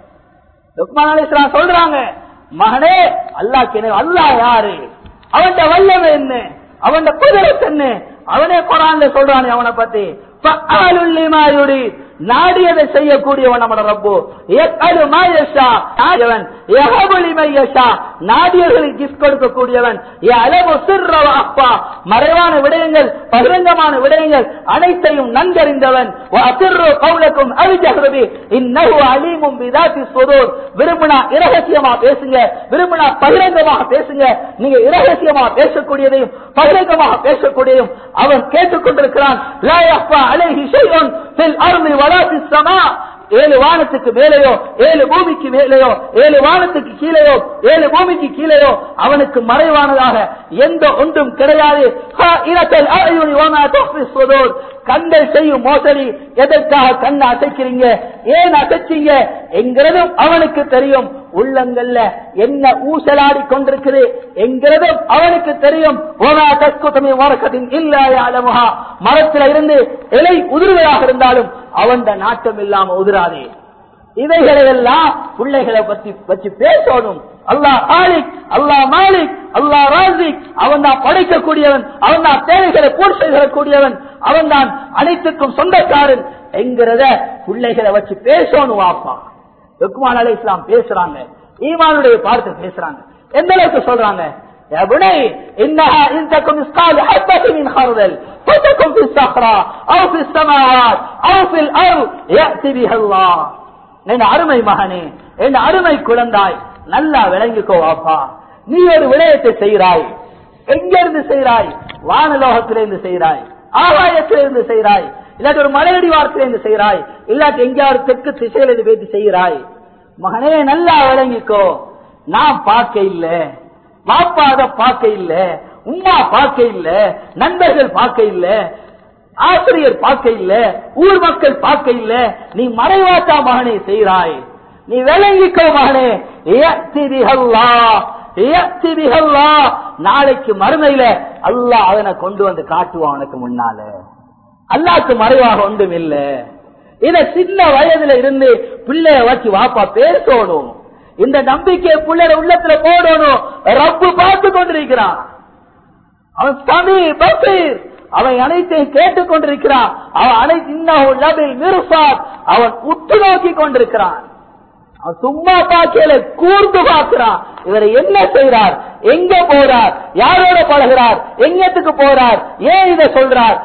லுக்மான் அலிஸ்லாம் சொல்றாங்க மகனே அல்லாஹ் அல்லாஹ் யாரு அவன் வல்லமை என்ன அவன் குதிரத் என்ன அவனே குரான்ல சொல்றானே அவனை பத்தி ஃபஅலுல் லிமா யுரீத். நாடியதை செய்யக்கூடியவன் நம்மட ரப்பு யக்அலு மா யஷா. நாடியவன் யஹபு லிமன் யஷா. நாடியவர்களுக்கு கிஃப்ட் கொடுக்கக்கூடியவன் யஅலமு சிர்ர வ அக்ஃபா. மறைவான விடயங்கள் பகிரங்கமான விடயங்கள் அனைத்தையும் நன்கறிந்தவன் வ அசிர்ரு கௌலக்கும் அல் ஜஹ்ரு பி. இன்னஹு அலீமும் பிதாத்தி சுதூர் விரும்பினா இரகசியமா பேசுங்க விரும்பினா பகிரங்கமாக பேசுங்க நீங்க இரகசியமா பேசக்கூடியதையும் பகிரங்கமாக பேசக்கூடியதையும் அவன் கேட்டுக்கொண்டிருக்கிறான் லா யஃபா அலைஹி ஷைஉன் ஃபில் அர்தி வலா ஃபிஸ் ஸமா ஏழு வானத்துக்கு மேலேயோ ஏழு பூமிக்கு மேலேயோ ஏழு வானத்துக்கு கீழேயோ ஏழு பூமிக்கு கீழேயோ அவனுக்கு மறைவானதாக எந்த ஒன்றும் கிடையாது ஹாஇரத்தல் அஅயுனி வமா துஃபி ஸுதூர். கண்கள் செய்யும் மோசடி எதற்காக கண்ணை அசைக்கிறீங்க ஏன் அசைச்சீங்க என்கிறதும் அவனுக்கு தெரியும் உள்ளங்கள்ல என்ன ஊசலாடி கொண்டிருக்குது என்கிறதும் அவனுக்கு தெரியும் ஓனா தஸ்குதமி வரக்கத்தின் இல்லாய அலமுகா மரத்தில இருந்து இலை உதிர்வையாக இருந்தாலும் அவன் நாட்டம் இல்லாம உதிராதே இவைகளை எல்லாம் பிள்ளைகளை பத்தி வச்சு பேசணும் அல்லாஹ் ஆலிக் அல்லாஹ் மாலிக் அல்லாஹ் ராசிக் அவன் தான் படைக்கக்கூடியவன் அவன் தான் தேவைகளை பூர்த்தி செய்யக்கூடியவன் அவன் தான் அனைத்துக்கும் சொந்தக்காரன் என்கிறத பிள்ளைகளை வச்சு பேசணும் வாப்பா லுக்மான் அலை இஸ்லாம் பேசுறாங்க ஈமானுடைய பார்த்து பேசுறாங்க எந்த அளவுக்கு சொல்றாங்க يا بني إنها إن تكن مثقال حبة من خردل فتكن في الصخرة أو في السماوات أو في الأرض يأتي بها الله என் அருமை மகனே என் அருமை குழந்தாய் நல்லா விளங்கிக்கோ வாப்பா நீ ஒரு விடயத்தை செய்கிறாய் எங்கிருந்து செய்கிறாய் வானலோகத்திலிருந்து செய்கிறாய் ஆகாயத்திலிருந்து செய்கிறாய் இல்லாட்டி ஒரு மலையடி வாரத்திலிருந்து செய்கிறாய் இல்லாட்டி எங்கேயாவது தெற்கு திசையிலிருந்து பேசி செய்கிறாய் மகனே நல்லா விளங்கிக்கோ நான் பார்க்க இல்ல பாப்பா அதை பார்க்க இல்ல உம்மா பார்க்க இல்ல நண்பர்கள் பார்க்க இல்ல ஆசிரியர் பார்க்க இல்ல ஊர் மக்கள் பார்க்க இல்ல நீ மறைவாட்டா மகனே செய்கிறாய் நீ விளங்கிக்கோ மகனே இயத்தி பிஹல்லா, இயத்தி பிஹல்லா. நாளைக்கு மறுமையில அல்லாஹ் அதனை கொண்டு வந்து காட்டுவான் உனக்கு முன்னால அல்லாக்கு மறைவாக ஒன்றும் இல்ல இத சின்ன வயதுல இருந்து பிள்ளைய வச்சு வாப்பா பேசணும் இந்த நம்பிக்கையை பிள்ளைய உள்ளத்துல போடணும் ரப்பு பார்த்து கொண்டிருக்கிறான் அவன் சமி பசீர் அவன் அனைத்தையும் கேட்டுக் கொண்டிருக்கிறான் அவன் அனைத்து இன்னும் லபில் மிருசாத் அவன் உற்று நோக்கி கொண்டிருக்கிறான் அவன் சும்மா பார்க்கல கூர்ந்து பார்க்கிறான் இவர் என்ன செய்றார் எங்க போறார் யாரோட பழகிறார் எங்கத்துக்கு போறார் ஏன் இதை சொல்றார்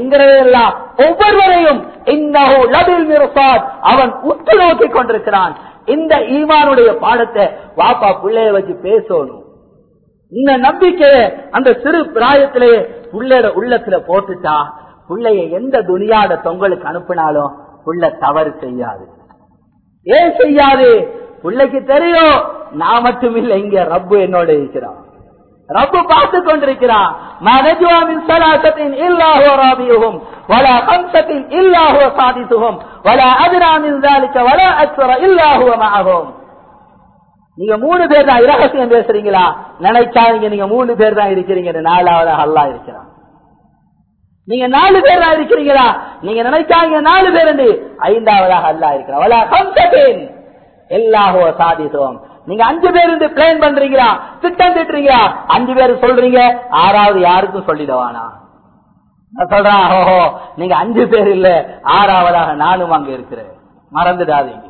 என்கிறதெல்லாம் ஒவ்வொருவரையும் இன்னஹு லபில் மிர்சாத் அவன் உற்று நோக்கி கொண்டிருக்கிறான் இந்த ஈமானுடைய பாடத்தை வாப்பா பிள்ளைய வச்சு பேசணும் இந்த நம்பிக்கைய அந்த சிறு பிராயத்திலேயே புள்ளையோட உள்ளத்துல போட்டுட்டா புள்ளைய எந்த துணியாட தொங்கலுக்கு அனுப்பினாலும் புள்ள தவறு செய்யாது ஏன் செய்யாது பிள்ளைக்கு தெரியும் நான் மட்டும் இல்ல இங்க ரப்பு என்னோட இருக்கிறான் ரப்பு பார்த்து கொண்டிருக்கிறான் மனஜுவாமின் சலாசத்தின் இல்லாஹோ ராபியுகும் வல ஹம்சத்தின் இல்லாஹோ சாதிசுகும் வல அதிராமின் தாலிக்க வல அக்வர இல்லாஹுவ மாகும் நீங்க மூணு பேர் தான் இரகசியம் பேசுறீங்களா நினைச்சாங்க நீங்க மூணு பேர் தான் இருக்கிறீங்க நாலாவது அல்லா இருக்கிறான் நீங்க நாலு பேர் தான் இருக்கிறீங்களா நீங்க நினைச்சாங்க நாலு பேர் ஐந்தாவதாக அல்லா இருக்கிறான் வல ஹம்சத்தின் எல்லாஹோ சாதிசுவோம் நீங்க அஞ்சு பேர் இருந்து பிளான் பண்றீங்களா திட்டம் திட்டுறீங்களா அஞ்சு பேர் சொல்றீங்க ஆறாவது யாருக்கும் சொல்லிடுவானா நான் சொல்றேன் ஓஹோ நீங்க அஞ்சு பேர் இல்ல ஆறாவதாக நானும் அங்க இருக்கிறேன் மறந்துடாதீங்க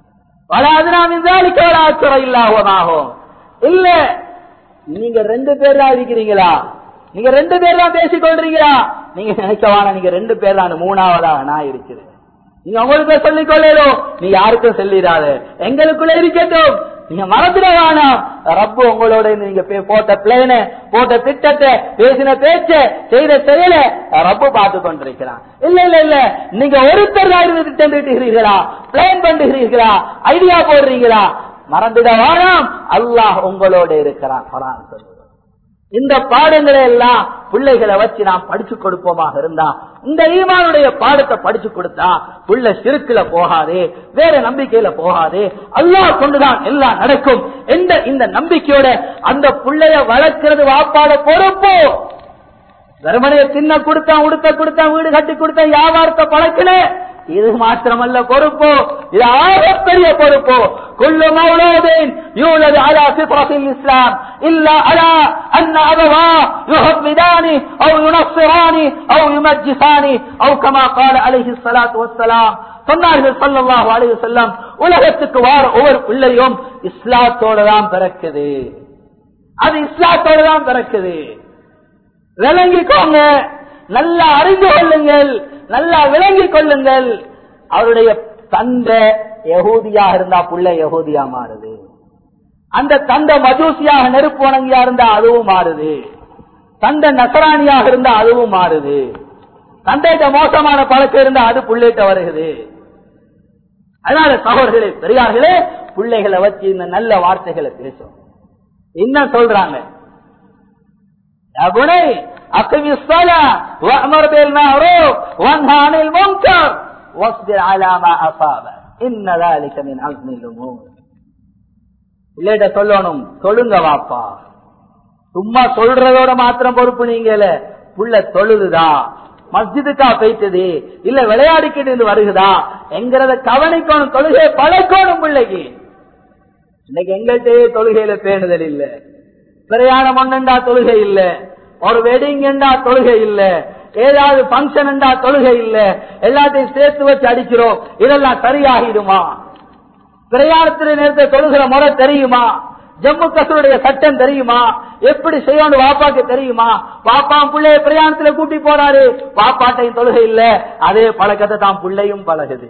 இல்லாகும் இல்ல நீங்க ரெண்டு பேர் தான் இருக்கிறீங்களா நீங்க ரெண்டு பேர் தான் பேசிக் கொள்றீங்களா நீங்க நினைக்கவான நீங்க ரெண்டு பேர் தான் மூணாவதாக நான் இருக்கிறேன் நீங்க உங்களுக்கு சொல்லிக் கொள்ளலும் நீ யாருக்கும் சொல்லிடாது எங்களுக்குள்ள இருக்கட்டும் நீங்க மறந்துட வேணாம் ரப்பு உங்களோட நீங்க போட்ட பிளேன போட்ட திட்டத்தை பேசின பேச்ச செய்த செயல ரப்பு பார்த்து கொண்டிருக்கிறான் இல்ல இல்ல இல்ல நீங்க ஒருத்தர் தான் இருந்து திட்டம் தீட்டுகிறீர்களா பிளான் பண்ணுகிறீர்களா ஐடியா போடுறீங்களா மறந்துட வேணாம் அல்லாஹ் உங்களோட இருக்கிறான் சொல்லு இந்த பாடங்களை எல்லாம் பிள்ளைகளை வச்சு நாம் படிச்சு கொடுப்போமாக இருந்தா இந்த ஈமானுடைய பாடத்தை படிச்சு கொடுத்தா புள்ள சிறுக்குல போகாதே வேற நம்பிக்கையில போகாதே அல்லாஹ் கொண்டுதான் எல்லாம் நடக்கும் எந்த இந்த நம்பிக்கையோட அந்த பிள்ளைய வளர்க்கிறது வாப்பாட பொறுப்போ வெறுமனைய தின்ன கொடுத்தான் உடுத்த கொடுத்தான் வீடு கட்டி கொடுத்தான் வியாபாரத்தை பழக்கல இது மாத்திரமல்ல பொறுப்போ இது ஆகப்பெரிய பொறுப்போ குல்லு மௌலூதின் யூலது அலா ஃபித்ரத்தில் இஸ்லாம் இல்ல அலா அன்ன அபவா யுஹம்மிதானி அவு யுனஸ்ஸிரானி அவு யுமஜ்ஜிசானி அவு கமா قال عليه الصلاه والسلام சொன்னார்கள் ஸல்லல்லாஹு அலைஹி வஸல்லம் உலகத்துக்கு வார ஒவ்வொரு பிள்ளையும் இஸ்லாத்தோட தான் பிறக்குது அது இஸ்லாத்தோட தான் பிறக்குது விளங்கிக்கோங்க நல்லா அறிந்து கொள்ளுங்கள் நல்லா விளங்கிக் கொள்ளுங்கள் அவருடைய தந்தை யகூதியா இருந்தா புள்ள யகூதியா மாறுது அந்த தந்தை மஜூசியாக நெருப்பு வணங்கியா இருந்தா அதுவும் மாறுது தந்தை நசராணியாக இருந்தா அதுவும் மாறுது தந்தைகிட்ட மோசமான பழக்கம் இருந்தா அது புள்ளைகிட்ட வருகுது அதனால சகோதரர்களே பெரியார்களே பிள்ளைகளை வச்சு இந்த நல்ல வார்த்தைகளை பேசும் என்ன சொல்றாங்க يا بني أقم الصلاة وأمر بالمعروف وانهى عن المنكر واصبر على ما أصابك إن ذلك من عزم الأمور இல்லைட சொல்லணும் சொல்லுங்க வாப்பா சும்மா சொல்றதோட மாத்திரம் பொறுப்பு நீங்கள புள்ள தொழுதுதா மஸ்ஜிதுக்கா போயிட்டது இல்ல விளையாடிக்கிட்டு வருகுதா என்கிறத கவனிக்கணும் தொழுகை பழக்கணும் பிள்ளைக்கு இன்னைக்கு எங்கள்கிட்ட தொழுகையில பேணுதல் இல்ல பிரயாணம் ஒன்றுண்டா தொழுகை இல்ல ஒரு வெட்டிங் என்றா தொழுகை இல்ல ஏதாவது பங்கன் என்றா தொழுகை இல்ல எல்லாத்தையும் சேர்த்து வச்சு அடிக்கிறோம் இதெல்லாம் சரியாகிடுமா பிரயாணத்தில் நேரத்தை தொழுகிற முறை தெரியுமா ஜம்மு கசருடைய சட்டம் தெரியுமா எப்படி செய்யணும் வாப்பாக்கு தெரியுமா பாப்பா பிள்ளைய பிரயாணத்துல கூட்டி போறாரு பாப்பாட்டையும் தொழுகை இல்ல அதே பழக்கத்தை தான் பிள்ளையும் பழகுது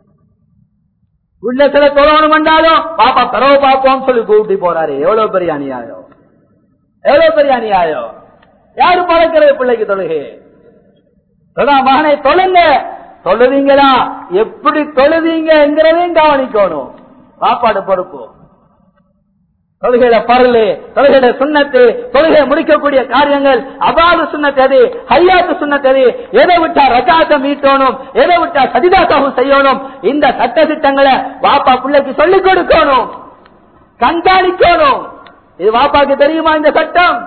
உள்ள சில தொழணும் என்றாலும் பாப்பா தரவு பாப்போம் சொல்லி கூட்டி போறாரு எவ்வளவு பெரிய அநியாயம் எவ்வளவு பெரிய அநியாயம் யாரு பழக்கிறது பிள்ளைக்கு தொழுகை தொழா மகனை தொழுங்க தொழுவீங்களா எப்படி தொழுவீங்கிறதையும் கவனிக்கணும் சாப்பாடு பொறுப்பு தொழுகையில பரலு தொழுகையில சுண்ணத்து தொழுகை முடிக்கக்கூடிய காரியங்கள் அபாது சுண்ணத்து எது ஹையாத்து சுண்ணத்து எது எதை விட்டா ரஜாத்தம் மீட்டணும் எதை விட்டா சதிதாசாவும் செய்யணும் இந்த சட்ட திட்டங்களை வாப்பா பிள்ளைக்கு சொல்லிக் கொடுக்கணும் கண்காணிக்கணும் இது வாப்பாக்கு தெரியுமா இந்த சட்டம்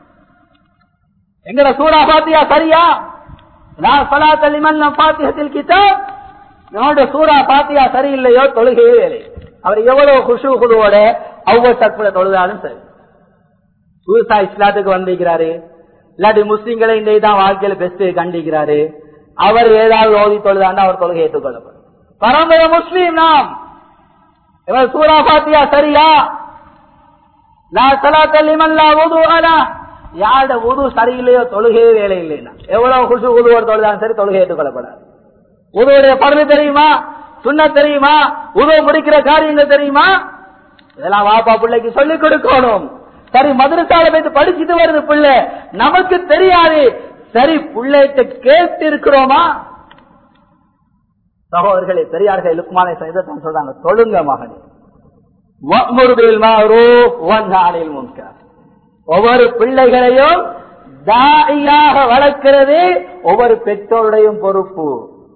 எங்கட சூறா பாத்தியா சரியா நான் சலாத்தல் இமல்லம் பாத்தியத்தில் கிதாப் என்னோட சூறா பாத்தியா சரியில்லையோ தொழுகையே வேலை அவர் எவ்வளவு குஷு குழுவோட ஒவ்வொரு தற்கொலை தொழுதாலும் சரி சூசா இஸ்லாத்துக்கு வந்திருக்கிறாரு இல்லாட்டி முஸ்லிம்களை இந்த இதான் வாழ்க்கையில பெஸ்ட் கண்டிக்கிறாரு அவர் ஏதாவது ஓதி தொழுதாண்டா அவர் தொழுகை ஏற்றுக்கொள்ளப்படும் பரம்பரை முஸ்லீம் நாம் இவர் சூறா பாத்தியா சரியா நான் சலாத்தல் இமல்லா உது அலா யாரோட உது சரியில்லையோ தொழுகையே வேலை இல்லைன்னா எவ்வளவு குசு உதுவோடு தொழுதாலும் சரி தொழுகை ஏற்றுக்கொள்ளப்படாது உதுவுடைய பருது தெரியுமா சுண்ண தெரியுமா உதவ முடிக்கிற காரியங்கள் தெரியுமா இதெல்லாம் வாப்பா பிள்ளைக்கு சொல்லிக் கொடுக்கணும் சரி மதுரசால போய் படிச்சுட்டு வருது பிள்ளை நமக்கு தெரியாது சரி பிள்ளைகிட்ட கேட்டு இருக்கிறோமா சகோதரர்களே பெரியார்கள் லுக்குமானை இதைத்தான் சொல்றாங்க தொழுங்க மகனே வஅ்முருபில் மஅரூஃப் வன்ஹா அனில் முன்கர் ஒவ்வொரு பிள்ளைகளையும் தாயாக வளர்க்கிறது ஒவ்வொரு பெற்றோருடையும் பொறுப்பு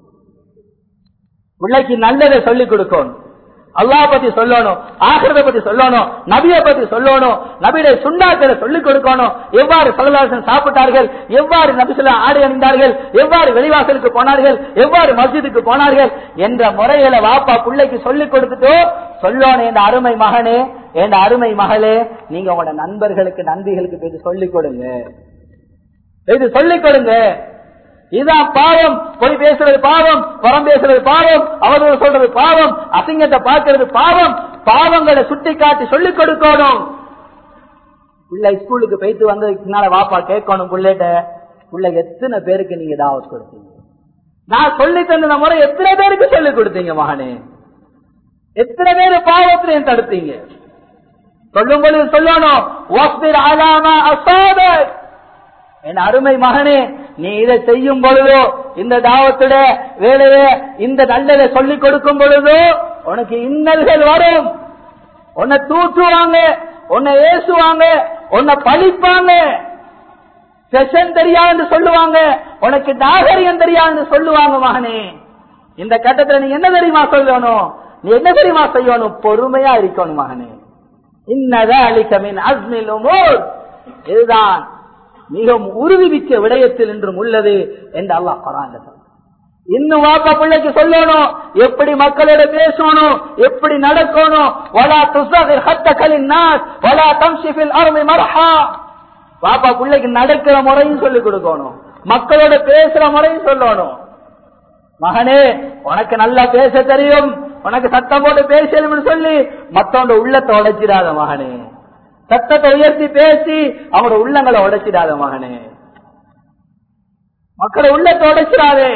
பிள்ளைக்கு நல்லதை சொல்லிக் கொடுக்கணும் அல்லா பத்தி சொல்லணும் ஆகிரத பத்தி சொல்லணும் நபிய பத்தி சொல்லணும் நபியுடைய சுண்டாக்களை சொல்லிக் கொடுக்கணும் எவ்வாறு சகலாசன் சாப்பிட்டார்கள் எவ்வாறு நபிசுல ஆடை அணிந்தார்கள் எவ்வாறு வெளிவாசலுக்கு போனார்கள் எவ்வாறு மஸ்ஜிதுக்கு போனார்கள் என்ற முறைகளை வாப்பா பிள்ளைக்கு சொல்லிக் கொடுத்துட்டோ சொல்லணும் என் அருமை மகனே என் அருமை மகளே நீங்க உங்களோட நண்பர்களுக்கு நன்றிகளுக்கு போய் சொல்லிக் கொடுங்க இது சொல்லிக் கொடுங்க இதுதான் பாவம் பொய் பேசுறது பாவம் புறம் பேசுறது பாவம் அவதூறு சொல்றது பாவம் அசிங்கத்தை பார்க்கிறது பாவம் பாவங்களை சுட்டி காட்டி சொல்லிக் கொடுக்கணும் பிள்ளை ஸ்கூலுக்கு போயிட்டு வந்ததுக்கு பின்னால வாப்பா கேட்கணும் பிள்ளைகிட்ட பிள்ளை எத்தனை பேருக்கு நீங்க தாவத் கொடுத்தீங்க நான் சொல்லி தந்த முறை எத்தனை பேருக்கு சொல்லிக் கொடுத்தீங்க மகனே எத்தனை பேர் பாவத்திலையும் தடுத்தீங்க சொல்லும் பொழுது சொல்லணும் "வஸ்பிர் அலா மா அஸாபக்." என் அருமை மகனே நீ இதை செய்யும் பொழுதோ இந்த தாவத்துட வேலைய இந்த நல்லதை சொல்லிக் கொடுக்கும் பொழுதோ உனக்கு இன்னல்கள் வரும் உன்னை தூற்றுவாங்க உன்னை ஏசுவாங்க உன்னை பழிப்பாங்க செஷன் தெரியாதுன்னு சொல்லுவாங்க உனக்கு நாகரிகம் தெரியாதுன்னு சொல்லுவாங்க மகனே இந்த கட்டத்துல நீ என்ன தெரியுமா சொல்லணும் நீ என்ன தெரியுமா செய்யணும் பொறுமையா இருக்கணும் மகனே இன்னதா அலிகமின் அஸ்மில் உமூர் இதுதான் மிகவும் உறுதிமிக்க விடயத்தில் என்றும் உள்ளது என்று அல்லாஹ் பராங்க இன்னும் வாப்பா பிள்ளைக்கு சொல்லணும் எப்படி மக்களோட பேசணும் எப்படி நடக்கணும் வலா துசகிர் ஹத்தகளின் நாஸ் வலா தம்ஷிஃபில் அருமை மரஹா பாப்பா பிள்ளைக்கு நடக்கிற முறையும் சொல்லிக் கொடுக்கணும் மக்களோட பேசுற முறையும் சொல்லணும் மகனே உனக்கு நல்லா பேச தெரியும் உனக்கு சத்தம் போட்டு பேசணும்னு சொல்லி மத்தவங்க உள்ளத்தை உடைச்சிடாத மகனே சத்தத்தை உயர்த்தி பேசி அவனோட உள்ளங்களை உடைச்சிடாத மகனே மக்களை உள்ளத்தை உடைச்சிடாதே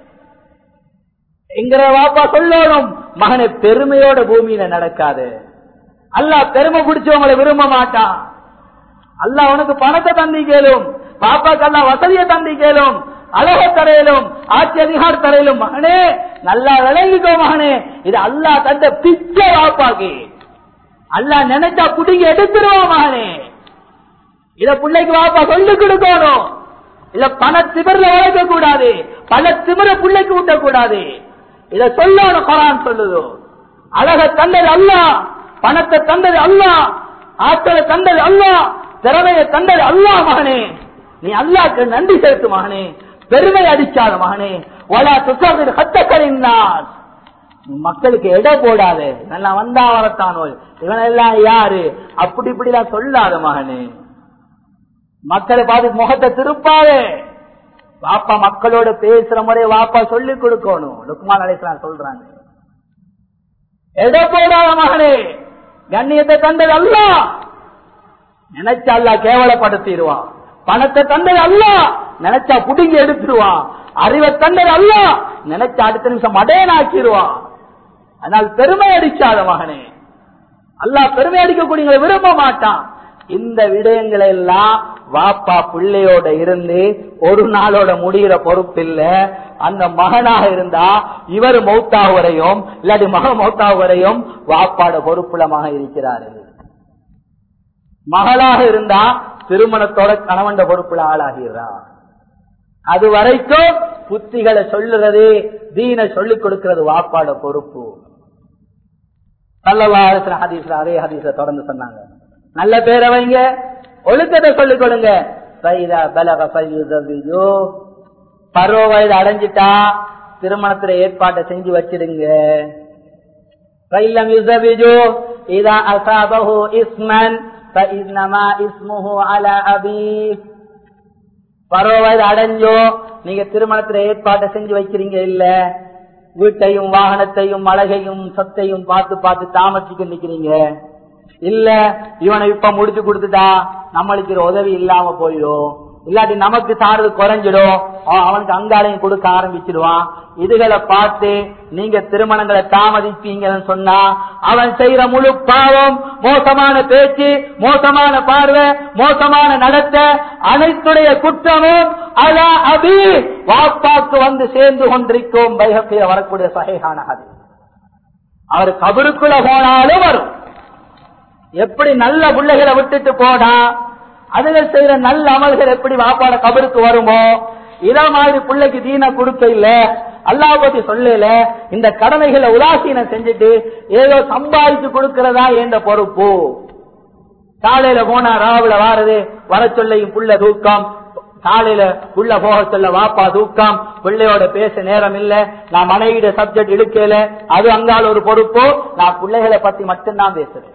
என்கிற வாப்பா சொல்லணும் மகனை பெருமையோட பூமியில நடக்காது அல்லாஹ் பெருமை பிடிச்சவங்களை விரும்ப மாட்டான் அல்லாஹ் உனக்கு பணத்தை தந்தி கேளும் பாப்பாக்கு அல்லா வசதியை தந்தி கேளும் அழக தரையிலும் ஆட்சி அதிகார தரையிலும் மகனே நல்லா விளங்கிக்கோ மகனே இது அல்லாஹ் தந்த பிச்சை வாப்பாக்கு அல்லாஹ் நினைச்சா புடிங்க எடுத்துருவோம் மகனே இத பிள்ளைக்கு வாப்பா சொல்லி கொடுக்கணும் இல்ல பண திமிர்ல வளர்க்க கூடாது பல திமிர பிள்ளைக்கு ஊட்ட கூடாது இத சொல்லணும் குரான் சொல்லுதோ அழக தந்தது அல்ல பணத்தை தந்தது அல்ல ஆற்றலை தந்தது அல்ல திறமையை தந்தது அல்லா மகனே நீ அல்லாக்கு நன்றி செலுத்து மகனே பெருமை அடிக்காத மகனே ஒலா துசாவின் கத்தக்கரின் மக்களுக்கு இடம் போடாது நல்லா வந்தா வரத்தானோ இவனெல்லாம் யாரு அப்படி இப்படிலாம் சொல்லாத மகனே மக்களை பார்த்து முகத்தை திருப்பாரு வாப்பா மக்களோட பேசுற முறை வாப்பா சொல்லி கொடுக்கணும் லுக்மான் அலிஸ்லாம் சொல்றாங்க இடம் போடாத மகனே கண்ணியத்தை தந்தது அல்ல நினைச்சா அல்ல கேவலப்படுத்திடுவான் பணத்தை தந்தது அல்ல நினைச்சா புடுங்கி எடுத்துருவான் அறிவை தந்தது அல்ல நினைச்சா அடுத்த நிமிஷம் மடையனாக்கிடுவான் அதனால் பெருமை அடிச்சாத மகனே அல்லா பெருமை அடிக்கக்கூடிய விரும்ப மாட்டான் இந்த விடயங்களை எல்லாம் வாப்பா பிள்ளையோட இருந்து ஒரு நாளோட முடிகிற பொறுப்பு இல்ல அந்த மகனாக இருந்தா இவர் மௌத்தாக வரையும் இல்லாட்டி மக மௌத்தாக வரையும் வாப்பாட பொறுப்புலமாக இருக்கிறாரு மகளாக இருந்தா திருமணத்தோட கணவன் பொறுப்புல ஆளாகிறார் அது வரைக்கும் புத்திகளை சொல்லுறது தீன சொல்லிக் கொடுக்கிறது வாப்பாட பொறுப்பு நல்லவா ஹதீஸ்ல அதே ஹதீஸ்ல தொடர்ந்து சொன்னாங்க நல்ல பேரை வைங்க ஒழுக்கத்தை சொல்லிக் கொடுங்க பருவ வயது அடைஞ்சிட்டா திருமணத்துல ஏற்பாட்டை செஞ்சு வச்சிடுங்க பருவ வயது அடைஞ்சோ நீங்க திருமணத்துல ஏற்பாட்டை செஞ்சு வைக்கிறீங்க இல்ல வீட்டையும் வாகனத்தையும் அழகையும் சொத்தையும் பார்த்து பார்த்து தாமசிக்க நிக்கிறீங்க இல்ல இவனை இப்ப முடிச்சு கொடுத்துட்டா நம்மளுக்கு உதவி இல்லாம போயிடும் இல்லாட்டி நமக்கு தாரது குறைஞ்சிடும் அவன் அவனுக்கு அங்காலையும் கொடுக்க ஆரம்பிச்சிடுவான் இதுகளை பார்த்து நீங்க திருமணங்களை தாமதிப்பீங்கன்னு சொன்னா அவன் செய்யற முழு பாவம் மோசமான பேச்சு மோசமான பார்வை மோசமான நடத்த அனைத்துடைய குற்றமும் அலா அபி வாப்பாக்கு வந்து சேர்ந்து கொண்டிருக்கும் பைகப்பில வரக்கூடிய சகைகான அது அவர் கபருக்குள்ள போனாலும் வரும் எப்படி நல்ல பிள்ளைகளை விட்டுட்டு போனா அதுல செய்யற நல்ல அமல்கள் எப்படி வாப்பாட கபருக்கு வருமோ இத மாதிரி பிள்ளைக்கு தீன கொடுக்க இல்ல அல்லாஹ் பத்தி சொல்லல இந்த கடமைகளை உதாசீனம் செஞ்சுட்டு ஏதோ சம்பாதிச்சு கொடுக்கிறதா என்ற பொறுப்பு காலையில போனா ராவுல வாரது வர சொல்லையும் புள்ள தூக்கம் காலையில உள்ள போக சொல்ல வாப்பா தூக்கம் பிள்ளையோட பேச நேரம் இல்ல நான் மனைவிட சப்ஜெக்ட் இழுக்கல அது அங்கால ஒரு பொறுப்பு நான் பிள்ளைகளை பத்தி மட்டும்தான் பேசுறேன்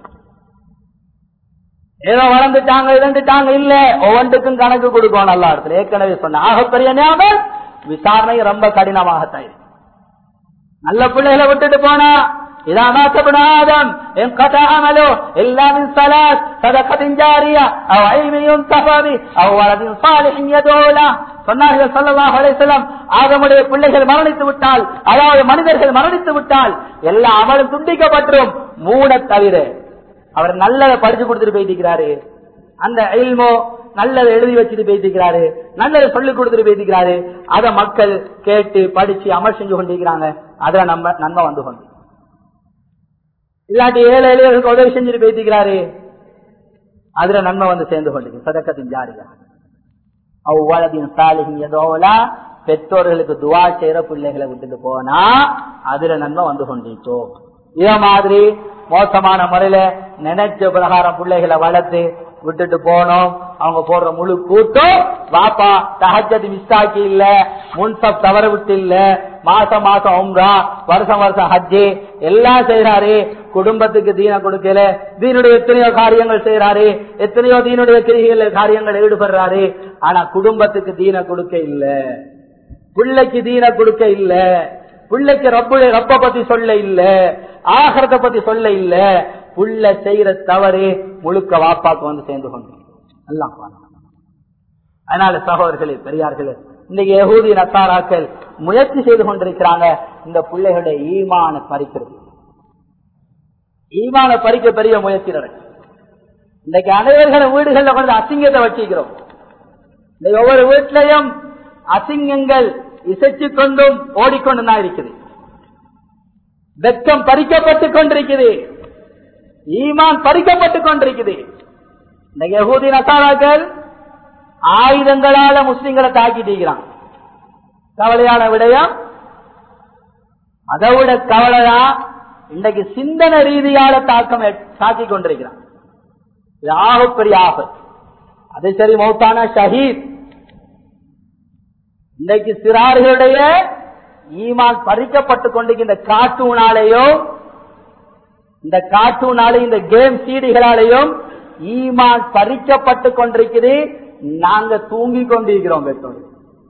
ஏதோ வளர்ந்துட்டாங்க இழந்துட்டாங்க இல்ல ஒவ்வொன்றுக்கும் கணக்கு கொடுக்கும் நல்லா இடத்துல ஏற்கனவே சொன்ன ஆகப்பெரிய ஞாபகம் விசாரணை ரொம்ப கடினமாகத்தான் இருக்கு. நல்ல பிள்ளைகளை விட்டுட்டு போனா இதா மாத்தபுன ஆதம் என் கதா அமலோ எல்லாமின் சலாத் சதகத்தின் ஜாரியா அவ் ஐமையும் தபாவி அவ் வலதின் சாலிஹின் யதோலா சொன்னார்கள் ஸல்லல்லாஹு அலைஹி வஸல்லம் ஆதமுடைய பிள்ளைகள் மரணித்து விட்டால் அதாவது மனிதர்கள் மரணித்து விட்டால் எல்லா அமலும் துண்டிக்கப்பட்டுரும் மூட தவிர அவர் நல்லதை படிச்சு கொடுத்துட்டு போயிட்டு அந்த இல்மோ நல்லதை எழுதி வச்சுட்டு போயிட்டு நல்லதை சொல்லி கொடுத்துட்டு போயிட்டு அதை மக்கள் கேட்டு படிச்சு அமல் செஞ்சு கொண்டிருக்கிறாங்க அதுல நம்ம நன்மை வந்து கொண்டு இல்லாட்டி ஏழை எளியவர்களுக்கு உதவி செஞ்சுட்டு போயிட்டு அதுல நன்மை வந்து சேர்ந்து கொண்டிருக்கு சதக்கத்தின் ஜாரியா அவ்வளதின் சாலிகின் எதோலா பெற்றோர்களுக்கு துவா செய்யற பிள்ளைகளை விட்டுட்டு போனா அதுல நன்மை வந்து கொண்டிருக்கோம் இத மாதிரி மோசமான முறையில நினைச்ச பிரகாரம் பிள்ளைகளை வளர்த்து விட்டுட்டு போனோம் அவங்க போடுற முழு கூட்டம் வாப்பா தகச்சது மிஸ் ஆக்கி இல்ல முன்சப் தவற விட்டு இல்ல மாசம் மாசம் உம்ரா வருஷம் வருஷம் ஹஜ்ஜி எல்லாம் செய்யறாரு குடும்பத்துக்கு தீன கொடுக்கல தீனுடைய எத்தனையோ காரியங்கள் செய்யறாரு எத்தனையோ தீனுடைய கிரிகள் காரியங்கள் ஈடுபடுறாரு ஆனா குடும்பத்துக்கு தீன கொடுக்க இல்ல பிள்ளைக்கு தீன கொடுக்க இல்ல பிள்ளைக்கு ரப்புடைய ரப்ப பத்தி சொல்ல இல்ல ஆகரத்தை பத்தி சொல்ல இல்ல புள்ள செய்யற தவறு முழுக்க வாப்பாக்கு வந்து சேர்ந்து கொண்டு எல்லாம் அதனால சகோதரர்களே பெரியார்களே இன்னைக்கு யகூதி நத்தாராக்கள் முயற்சி செய்து கொண்டிருக்கிறாங்க இந்த பிள்ளைகளுடைய ஈமான பறிக்கிறது ஈமான பறிக்க பெரிய முயற்சி நடக்கும் இன்னைக்கு அனைவர்களும் வீடுகள்ல கொண்டு அசிங்கத்தை வச்சிக்கிறோம் இன்னைக்கு ஒவ்வொரு வீட்டிலையும் அசிங்கங்கள் இசைச்சு கொண்டும் ஓடிக்கொண்டு தான் இருக்குது வெக்கம் பறிக்கப்பட்டு கொண்டிருக்குது ஈமான் பறிக்கப்பட்டு கொண்டிருக்குது இந்த யகூதி நசாராக்கள் ஆயுதங்களால முஸ்லிம்களை தாக்கிட்டு கவலையான விடயம் அதை விட கவலையா இன்றைக்கு சிந்தனை ரீதியால தாக்கம் தாக்கி கொண்டிருக்கிறான் இது ஆகப்பெரிய ஆபத்து அது சரி மௌத்தான ஷஹீத் இன்றைக்கு சிறார்களுடைய ஈமான் பறிக்கப்பட்டு கொண்டிருக்கின்ற கார்ட்டூனாலேயோ இந்த கார்ட்டூனாலே இந்த கேம் சீடிகளாலேயும் ஈமான் பறிக்கப்பட்டு கொண்டிருக்குது நாங்க தூங்கி கொண்டிருக்கிறோம் பெற்றோர்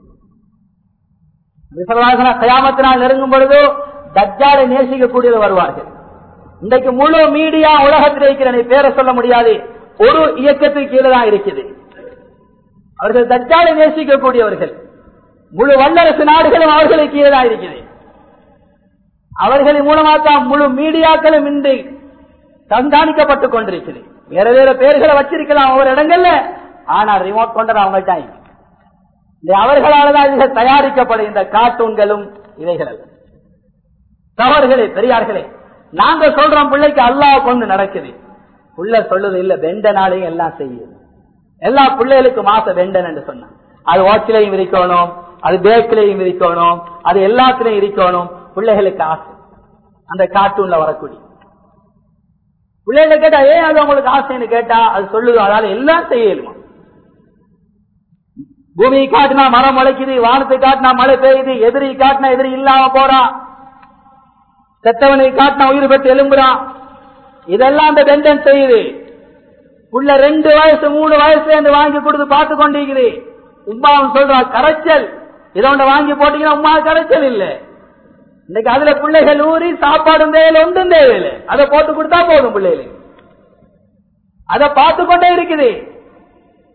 கயாமத்தினால் நெருங்கும் பொழுது தஜ்ஜாலை நேசிக்கக்கூடியவர் வருவார்கள் இன்றைக்கு முழு மீடியா உலகத்தில் இருக்கிற பேரை சொல்ல முடியாது ஒரு இயக்கத்துக்கு கீழே தான் இருக்குது அவர்கள் தஜ்ஜாலை நேசிக்கக்கூடியவர்கள் முழு வல்லரசு நாடுகளும் அவர்களுக்கு கீழே தான் இருக்குது அவர்களின் மூலமாக தான் முழு மீடியாக்களும் இன்று கண்காணிக்கப்பட்டுக் கொண்டிருக்கிறது வேற வேற பேர்களை வச்சிருக்கலாம் ஒவ்வொரு இடங்கள்ல ஆனா ரிமோட் கொண்டது அவங்கள்ட்ட அவர்களால் தான் இதுகள் தயாரிக்கப்படும் இந்த கார்ட்டூன்களும் இவைகள் தவறுகளே பெரியார்களே நாங்க சொல்றோம் பிள்ளைக்கு அல்லாஹ் கொண்டு நடக்குது புள்ள சொல்லுது இல்ல வெண்டனாலையும் எல்லாம் செய்யுது எல்லா பிள்ளைகளுக்கு மாச வெண்டன் என்று சொன்னான் அது வாட்சிலையும் இருக்கணும் அது பேக்கிலையும் இருக்கணும் அது எல்லாத்திலையும் இருக்கணும் பிள்ளைகளுக்கு ஆசை அந்த கார்ட்டூன்ல வரக்கூடிய பிள்ளைகளை கேட்டா ஏன் அது உங்களுக்கு ஆசைன்னு கேட்டா அது சொல்லுது அதால எல்லாம் செய்யலுமா பூமி காட்டினா மரம் முளைக்குது வானத்தை காட்டினா மழை பெய்யுது எதிரி காட்டினா எதிரி இல்லாம போறான் செத்தவனை காட்டினா உயிர் பெற்று எலும்புறான் இதெல்லாம் அந்த வெண்டன் செய்யுது உள்ள ரெண்டு வயசு மூணு வயசுல இருந்து வாங்கி கொடுத்து பார்த்து கொண்டிருக்குது உமாவும் சொல்றா கரைச்சல் இதை ஒன்று வாங்கி போட்டீங்கன்னா உமா கரைச்சல் இல்ல இன்னைக்கு அதுல பிள்ளைகள் ஊறி சாப்பாடும் தேவையில்லை ஒன்றும் தேவையில்லை அதை போட்டு கொடுத்தா போதும் பிள்ளைகளுக்கு அதை பார்த்து கொண்டே இருக்குது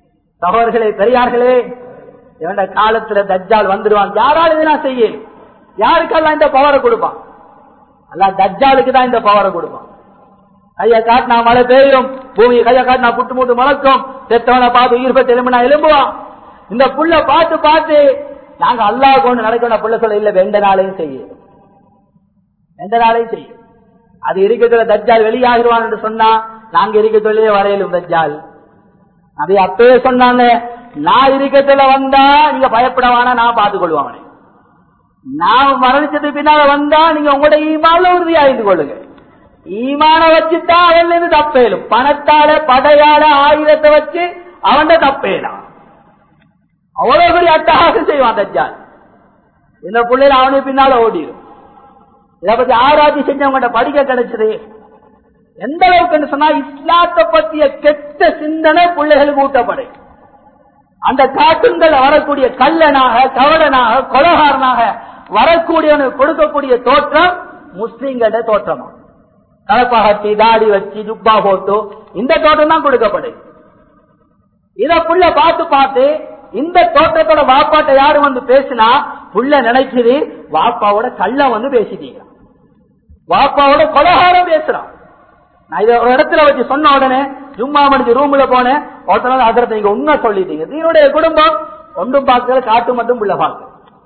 சகோதரர்களே பெரியார்களே இவன் காலத்துல தஜ்ஜால் வந்துருவான் யாரால இதெல்லாம் செய்ய யாருக்கெல்லாம் இந்த பவரை கொடுப்பான் அல்ல தஜ்ஜாலுக்கு தான் இந்த பவரை கொடுப்பான் கைய காட்டினா மழை பெய்யும் பூமி கைய காட்டினா புட்டு மூட்டு முளைக்கும் செத்தவனை பார்த்து உயிர் பெற்று எலும்புனா எலும்புவான் இந்த புள்ள பார்த்து பார்த்து நாங்க அல்லாஹ் கொண்டு நடக்கணும் புள்ள சொல்ல இல்ல வெண்ட நாளையும் செய்யும் எந்த நாளையும் செய்யும் அது இருக்கிறதுல தஜ்ஜால் வெளியாகிடுவான் என்று சொன்னா நாங்க இருக்கிறதுலயே வரையிலும் தஜ்ஜால் அது அப்பவே சொன்னாங்க நான் இருக்கிறதுல வந்தா நீங்க பயப்படவானா நான் பார்த்துக் கொள்வாங்க நான் மரணிச்சதுக்கு பின்னால வந்தா நீங்க உங்களோட ஈமான உறுதியாயிருந்து கொள்ளுங்க ஈமான வச்சுதான் அவன் இருந்து தப்பேலும் பணத்தால படையால ஆயுதத்தை வச்சு அவன் தப்பேலாம் அவ்வளவு பெரிய அட்டகாசம் செய்வான் தஜ்ஜால் இந்த பிள்ளைல அவனுக்கு பின்னால ஓடிடும் இதை பத்தி ஆராய்ச்சி செஞ்சவங்க படிக்க கிடைச்சது எந்த அளவுக்கு சொன்னா இஸ்லாத்தை பற்றிய கெட்ட சிந்தனை பிள்ளைகளுக்கு ஊட்டப்படும் அந்த காட்டுங்கள் வரக்கூடிய கல்லனாக கவடனாக கொலகாரனாக வரக்கூடியவனுக்கு கொடுக்கக்கூடிய தோற்றம் முஸ்லிம்கள தோற்றமா தலப்பாகட்டி தாடி வச்சு ஜுப்பா போட்டு இந்த தோற்றம் தான் கொடுக்கப்படும் இத புள்ள பார்த்து பார்த்து இந்த தோற்றத்தோட வாப்பாட்ட யாரு வந்து பேசினா புள்ள நினைக்குது வாப்பாவோட கள்ள வந்து பேசிட்டீங்க வாப்பாவோட கொலகாரம் பேசுறான் நான் இதை ஒரு இடத்துல வச்சு சொன்ன உடனே ஜும்மா மணிக்கு ரூம்ல போனேன் ஒருத்தனால அதிரத்தை நீங்க உண்மை சொல்லிட்டீங்க தீனுடைய குடும்பம் ஒன்றும் பார்க்கல காட்டு மட்டும் புள்ள பார்க்க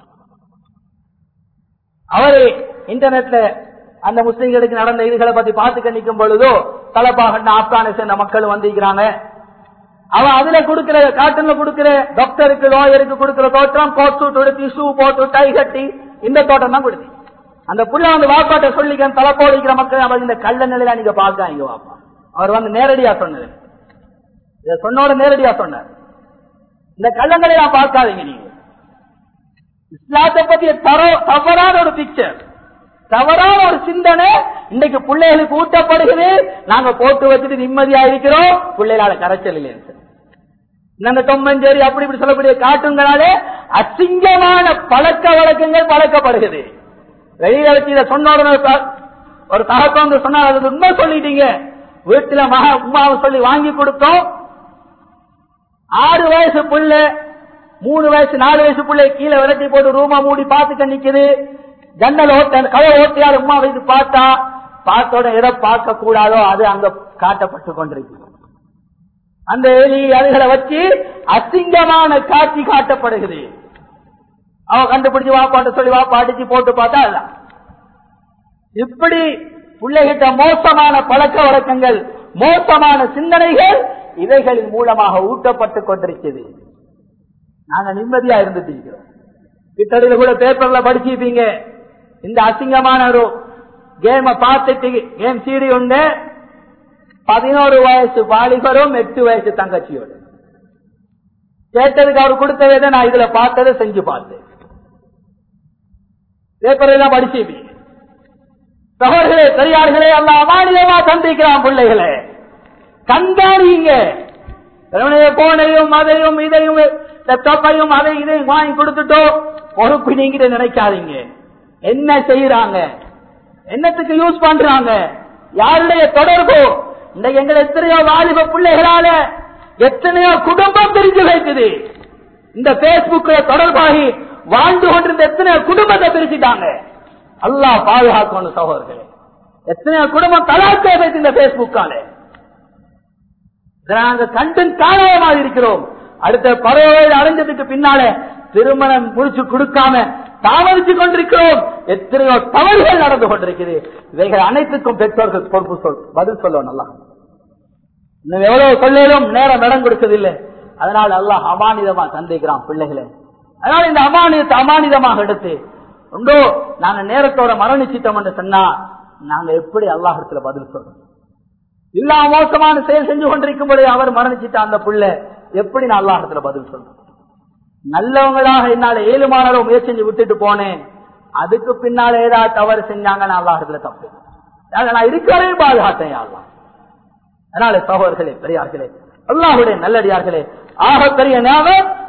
அவரு இன்டர்நெட்ல அந்த முஸ்லிம்களுக்கு நடந்த இதுகளை பத்தி பார்த்து நிற்கும் பொழுதோ தலப்பாகண்ட ஆப்கானை சேர்ந்த மக்கள் வந்திருக்கிறாங்க அவன் அதுல கொடுக்கிற காட்டுல கொடுக்கிற டாக்டருக்கு லோயருக்கு கொடுக்கிற தோற்றம் கோட் சூட் உடுத்தி ஷூ போட்டு டை கட்டி இந்த தோட்டம் தான் கொடுத்தி அந்த புள்ள வந்து வாப்பாட்ட சொல்லிக்க தலைப்போடு இருக்கிற மக்கள் அவர் இந்த கள்ள நிலையில நீங்க பாக்காங்க வாப்பா அவர் வந்து நேரடியா சொன்னது இதை சொன்னோட நேரடியா சொன்னார் இந்த கள்ளங்களை நான் பார்க்காதீங்க நீங்க இஸ்லாத்தை பத்திய தவறான ஒரு பிக்சர் தவறான ஒரு சிந்தனை இன்னைக்கு பிள்ளைகளுக்கு ஊட்டப்படுகிறது நாங்க போட்டு வச்சுட்டு நிம்மதியா இருக்கிறோம் பிள்ளைகளால கரைச்சல் இல்லைன்னு இந்த தொம்மஞ்சேரி அப்படி இப்படி சொல்லக்கூடிய காட்டுங்களாலே அசிங்கமான பழக்க வழக்கங்கள் பழக்கப்படுகிறது வெளியில வச்சு இதை சொன்ன உடனே ஒரு தகப்பம் வந்து சொன்னா அது உண்மை சொல்லிட்டீங்க வீட்டுல மகா உமாவை சொல்லி வாங்கி கொடுத்தோம் ஆறு வயசு புள்ள மூணு வயசு நாலு வயசு பிள்ளை கீழே விரட்டி போட்டு ரூமா மூடி பார்த்துக்க நிக்குது ஜன்னல் ஓட்ட கதை ஓட்டியால் உமா வைத்து பார்த்தா பார்த்தோட எதை பார்க்க கூடாதோ அது அங்க காட்டப்பட்டு கொண்டிருக்கு அந்த எலி அதுகளை வச்சு அசிங்கமான காட்சி காட்டப்படுகிறது அவ கண்டுபிடிச்சு வாப்பாட்ட சொல்லி வாப்பா அடிச்சு போட்டு பார்த்தா அதான் இப்படி பிள்ளைகிட்ட மோசமான பழக்க வழக்கங்கள் மோசமான சிந்தனைகள் இவைகளின் மூலமாக ஊட்டப்பட்டுக் கொண்டிருக்கிறது நாங்க நிம்மதியா இருந்துட்டு இருக்கிறோம் கிட்டடியில கூட பேப்பர்ல படிச்சிருப்பீங்க இந்த அசிங்கமான ஒரு கேம பார்த்துட்டு கேம் சீடி உண்டு பதினோரு வயசு வாலிபரும் எட்டு வயசு தங்கச்சியோடு கேட்டதுக்கு அவர் கொடுத்ததை நான் இதுல பார்த்ததை செஞ்சு பார்த்தேன் பேப்பர் எல்லாம் படிச்சிருப்பீங்க சகோதரர்களே பெரியார்களே எல்லாம் அமானியமா சந்திக்கிறான் பிள்ளைகளே கண்காணிங்க போனையும் அதையும் இதையும் லேப்டாப்பையும் அதை இதையும் வாங்கி கொடுத்துட்டோ பொறுப்பு நீங்கிட்டு நினைக்காதீங்க என்ன செய்யறாங்க என்னத்துக்கு யூஸ் பண்றாங்க யாருடைய தொடர்பு இந்த எங்கள் எத்தனையோ வாலிப பிள்ளைகளால எத்தனையோ குடும்பம் பிரிஞ்சு வைக்குது இந்த பேஸ்புக்ல தொடர்பாகி வாழ்ந்து கொண்டிருந்த எத்தனையோ குடும்பத்தை பிரிச்சுட்டாங்க அல்லாஹ் பாதுகாக்கணும் சகோதரர்களே எத்தனையோ குடும்பம் தலாக்கே வைத்து இந்த பேஸ்புக்கால நாங்க கண்டு காணாம இருக்கிறோம் அடுத்த பறவை அடைஞ்சதுக்கு பின்னால திருமணம் முடிச்சு கொடுக்காம தாமதிச்சு கொண்டிருக்கிறோம் எத்தனையோ தவறுகள் நடந்து கொண்டிருக்கிறது இவைகள் அனைத்துக்கும் பெற்றோர்கள் பொறுப்பு சொல் பதில் சொல்லுவோம் நல்லா இன்னும் எவ்வளவு சொல்லும் நேரம் இடம் கொடுக்கதில்லை அதனால் அல்லாஹ் அமானிதமா சந்திக்கிறான் பிள்ளைகளை அதனால இந்த அமானியத்தை அமானிதமாக எடுத்து உண்டோ நாங்க நேரத்தோட மரணிச்சிட்டோம் என்று சொன்னா நாங்க எப்படி அல்லாஹத்துல பதில் சொல்றோம் இல்லா மோசமான செயல் செஞ்சு கொண்டிருக்கும் பொழுது அவர் மரணிச்சிட்ட அந்த பிள்ளை எப்படி நான் அல்லாஹத்துல பதில் சொல்றேன் நல்லவங்களாக என்னால ஏழுமானோ முயற்சி செஞ்சு விட்டுட்டு போனேன் அதுக்கு பின்னால ஏதாவது தவறு செஞ்சாங்க நான் அல்லாஹத்துல தப்பு நான் இருக்கிறதே பாதுகாத்தேன் அல்லாஹ் அதனால சகோதரர்களே பெரியார்களே அல்லாஹுடைய நல்லடியார்களே ஆக பெரிய ஞாபகம்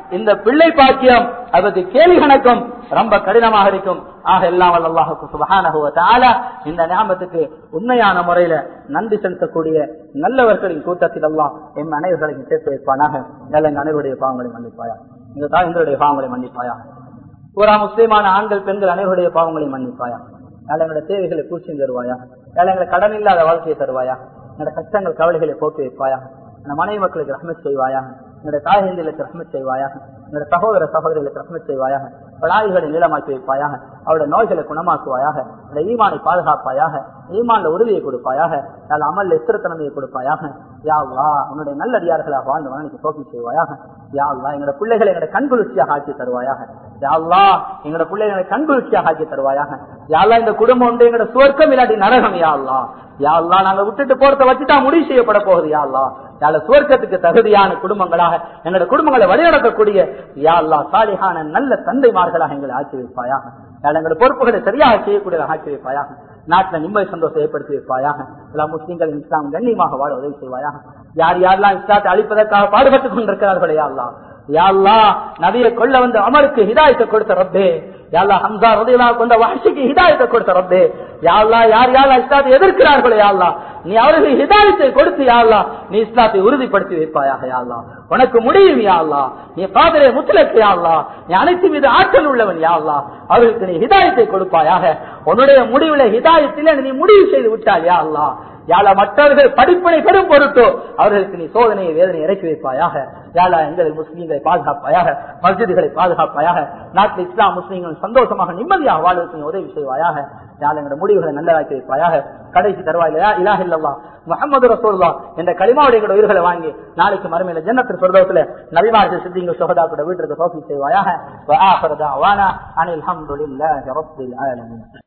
இந்த பிள்ளை பாக்கியம் அதற்கு கேள்வி கணக்கும் ரொம்ப கடினமாக இருக்கும் ஆக எல்லாம் வல்ல அல்லாஹுக்கு சுபஹானஹு வ தஆலா இந்த ஞாபகத்துக்கு உண்மையான முறையில நன்றி செலுத்தக்கூடிய நல்லவர்களின் கூட்டத்தில் எல்லாம் எம் அனைவர்களையும் சேர்த்து வைப்பானாக நல்ல எங்க அனைவருடைய பாவங்களை மன்னிப்பாயா இந்த தாய்ந்தருடைய பாவங்களை மன்னிப்பாயா பூரா முஸ்லிமான ஆண்கள் பெண்கள் அனைவருடைய பாவங்களை மன்னிப்பாயா நல்ல எங்களுடைய தேவைகளை பூச்சி தருவாயா நல்ல எங்களை கடன் இல்லாத வாழ்க்கையை தருவாயா எங்களுடைய கஷ்டங்கள் கவலைகளை போக்கி வைப்பாயா அந்த மனைவி மக்களுக்கு ரஹ்மத் செய்வாயா என்னுடைய தாயந்திகளுக்கு ரஹ்மத் செய்வாயாக என்னுடைய சகோதர சகோதரிகளுக்கு ரஹ்மத் செய்வாயாக பலாய்களை நீளமாக்கி வைப்பாயாக அவருடைய நோய்களை குணமாக்குவாயாக இந்த ஈமானை பாதுகாப்பாயாக ஈமான்ல உறுதியை கொடுப்பாயாக நல்ல அமல்ல எத்திரத்தனமையை கொடுப்பாயாக யா அல்லா உன்னுடைய நல்லடியார்களாக வாழ்ந்து மகனுக்கு சோக்கி செய்வாயாக யா அல்லா எங்களோட பிள்ளைகளை எங்களோட கண்குளிர்ச்சியாக ஆக்கி தருவாயாக யா அல்லா எங்களோட பிள்ளைகளை கண்குளிர்ச்சியாக ஆக்கி தருவாயாக யா அல்லா இந்த குடும்பம் உண்டு எங்களோட சுவர்க்கம் இல்லாட்டி நரகம் யா அல்லா யா அல்லா நாங்க விட்டுட்டு போறத வச்சுதான் முடிவு செய்யப்பட போகுது யா அல்லா யாழ சுவர்க்கத்துக்கு தகுதியான குடும்பங்களாக எங்களோட குடும்பங்களை வழிநடத்தக்கூடிய யா அல்லா சாலிகான நல்ல தந்தைமார்களாக எங்களை ஆக்கி வைப்பாயாக யாழ் எங்களோட பொறுப்புகளை சரியாக செய்யக்கூடியதாக ஆக்கி வைப்பாயாக நாட்டில் நிம்மதி சந்தோஷம் ஏற்படுத்தி வைப்பாயாக எல்லா முஸ்லீம்கள் இஸ்லாம் கண்ணியமாக வாழ உதவி செய்வாயாக யார் யாரெல்லாம் இஸ்லாத்தை அழிப்பதற்காக பாடுபட்டுக் கொண்டிருக்கிறார்களே யா அல்லா யாழ்லா நபியை கொள்ள வந்த அமருக்கு ஹிதாயத்தை கொடுத்த ரப்பே யாழ்லா ஹம்சா ரதிலா கொண்ட வஹஷிக்கு ஹிதாயத்தை கொடுத்த ரப்பே யாழ்லா யார் யாரெல்லாம் இஸ்லாத்தை எதிர்க்கிறார்களே யாழ்லா நீ அவர்களுக்கு ஹிதாயத்தை கொடுத்து யாழ்லா நீ இஸ்லாத்தை உறுதிப்படுத்தி வைப்பாயாக யாழ்லா உனக்கு முடியும் யாழ்லா நீ பாதரே முத்தலக்கு யாழ்லா நீ அனைத்து மீது ஆற்றல் உள்ளவன் யாழ்லா அவர்களுக்கு நீ ஹிதாயத்தை கொடுப்பாயாக உன்னுடைய முடிவுல ஹிதாயத்தில நீ முடிவு செய்து விட்டால் யாழ்லா யாழா மற்றவர்கள் படிப்பினை பெறும் பொருட்டோ அவர்களுக்கு நீ சோதனையை வேதனை இறக்கி வைப்பாயாக யாழா எங்களை முஸ்லீம்களை பாதுகாப்பாயாக மஸ்ஜிதுகளை பாதுகாப்பாயாக நாட்டில் இஸ்லாம் முஸ்லீம்கள் சந்தோஷமாக நிம்மதியாக வாழ்வதற்கு நீ உதவி செய்வாயாக யாழ் எங்களுடைய முடிவுகளை நல்லதாக்கி வைப்பாயாக கடைசி தருவாயில்லையா இலாஹ் இல்லல்லா முகமது ரசூல்லா என்ற களிமாவுடைய எங்களோட உயிர்களை வாங்கி நாளைக்கு மறுமையில ஜன்னத்து சொர்க்கத்துல நபிமார்கள் சித்திங்க சுகதா கூட வீட்டுக்கு சோஃபி செய்வாயாக அனில் அஹமதுல்லாஹி ரப்பில் ஆலமீன்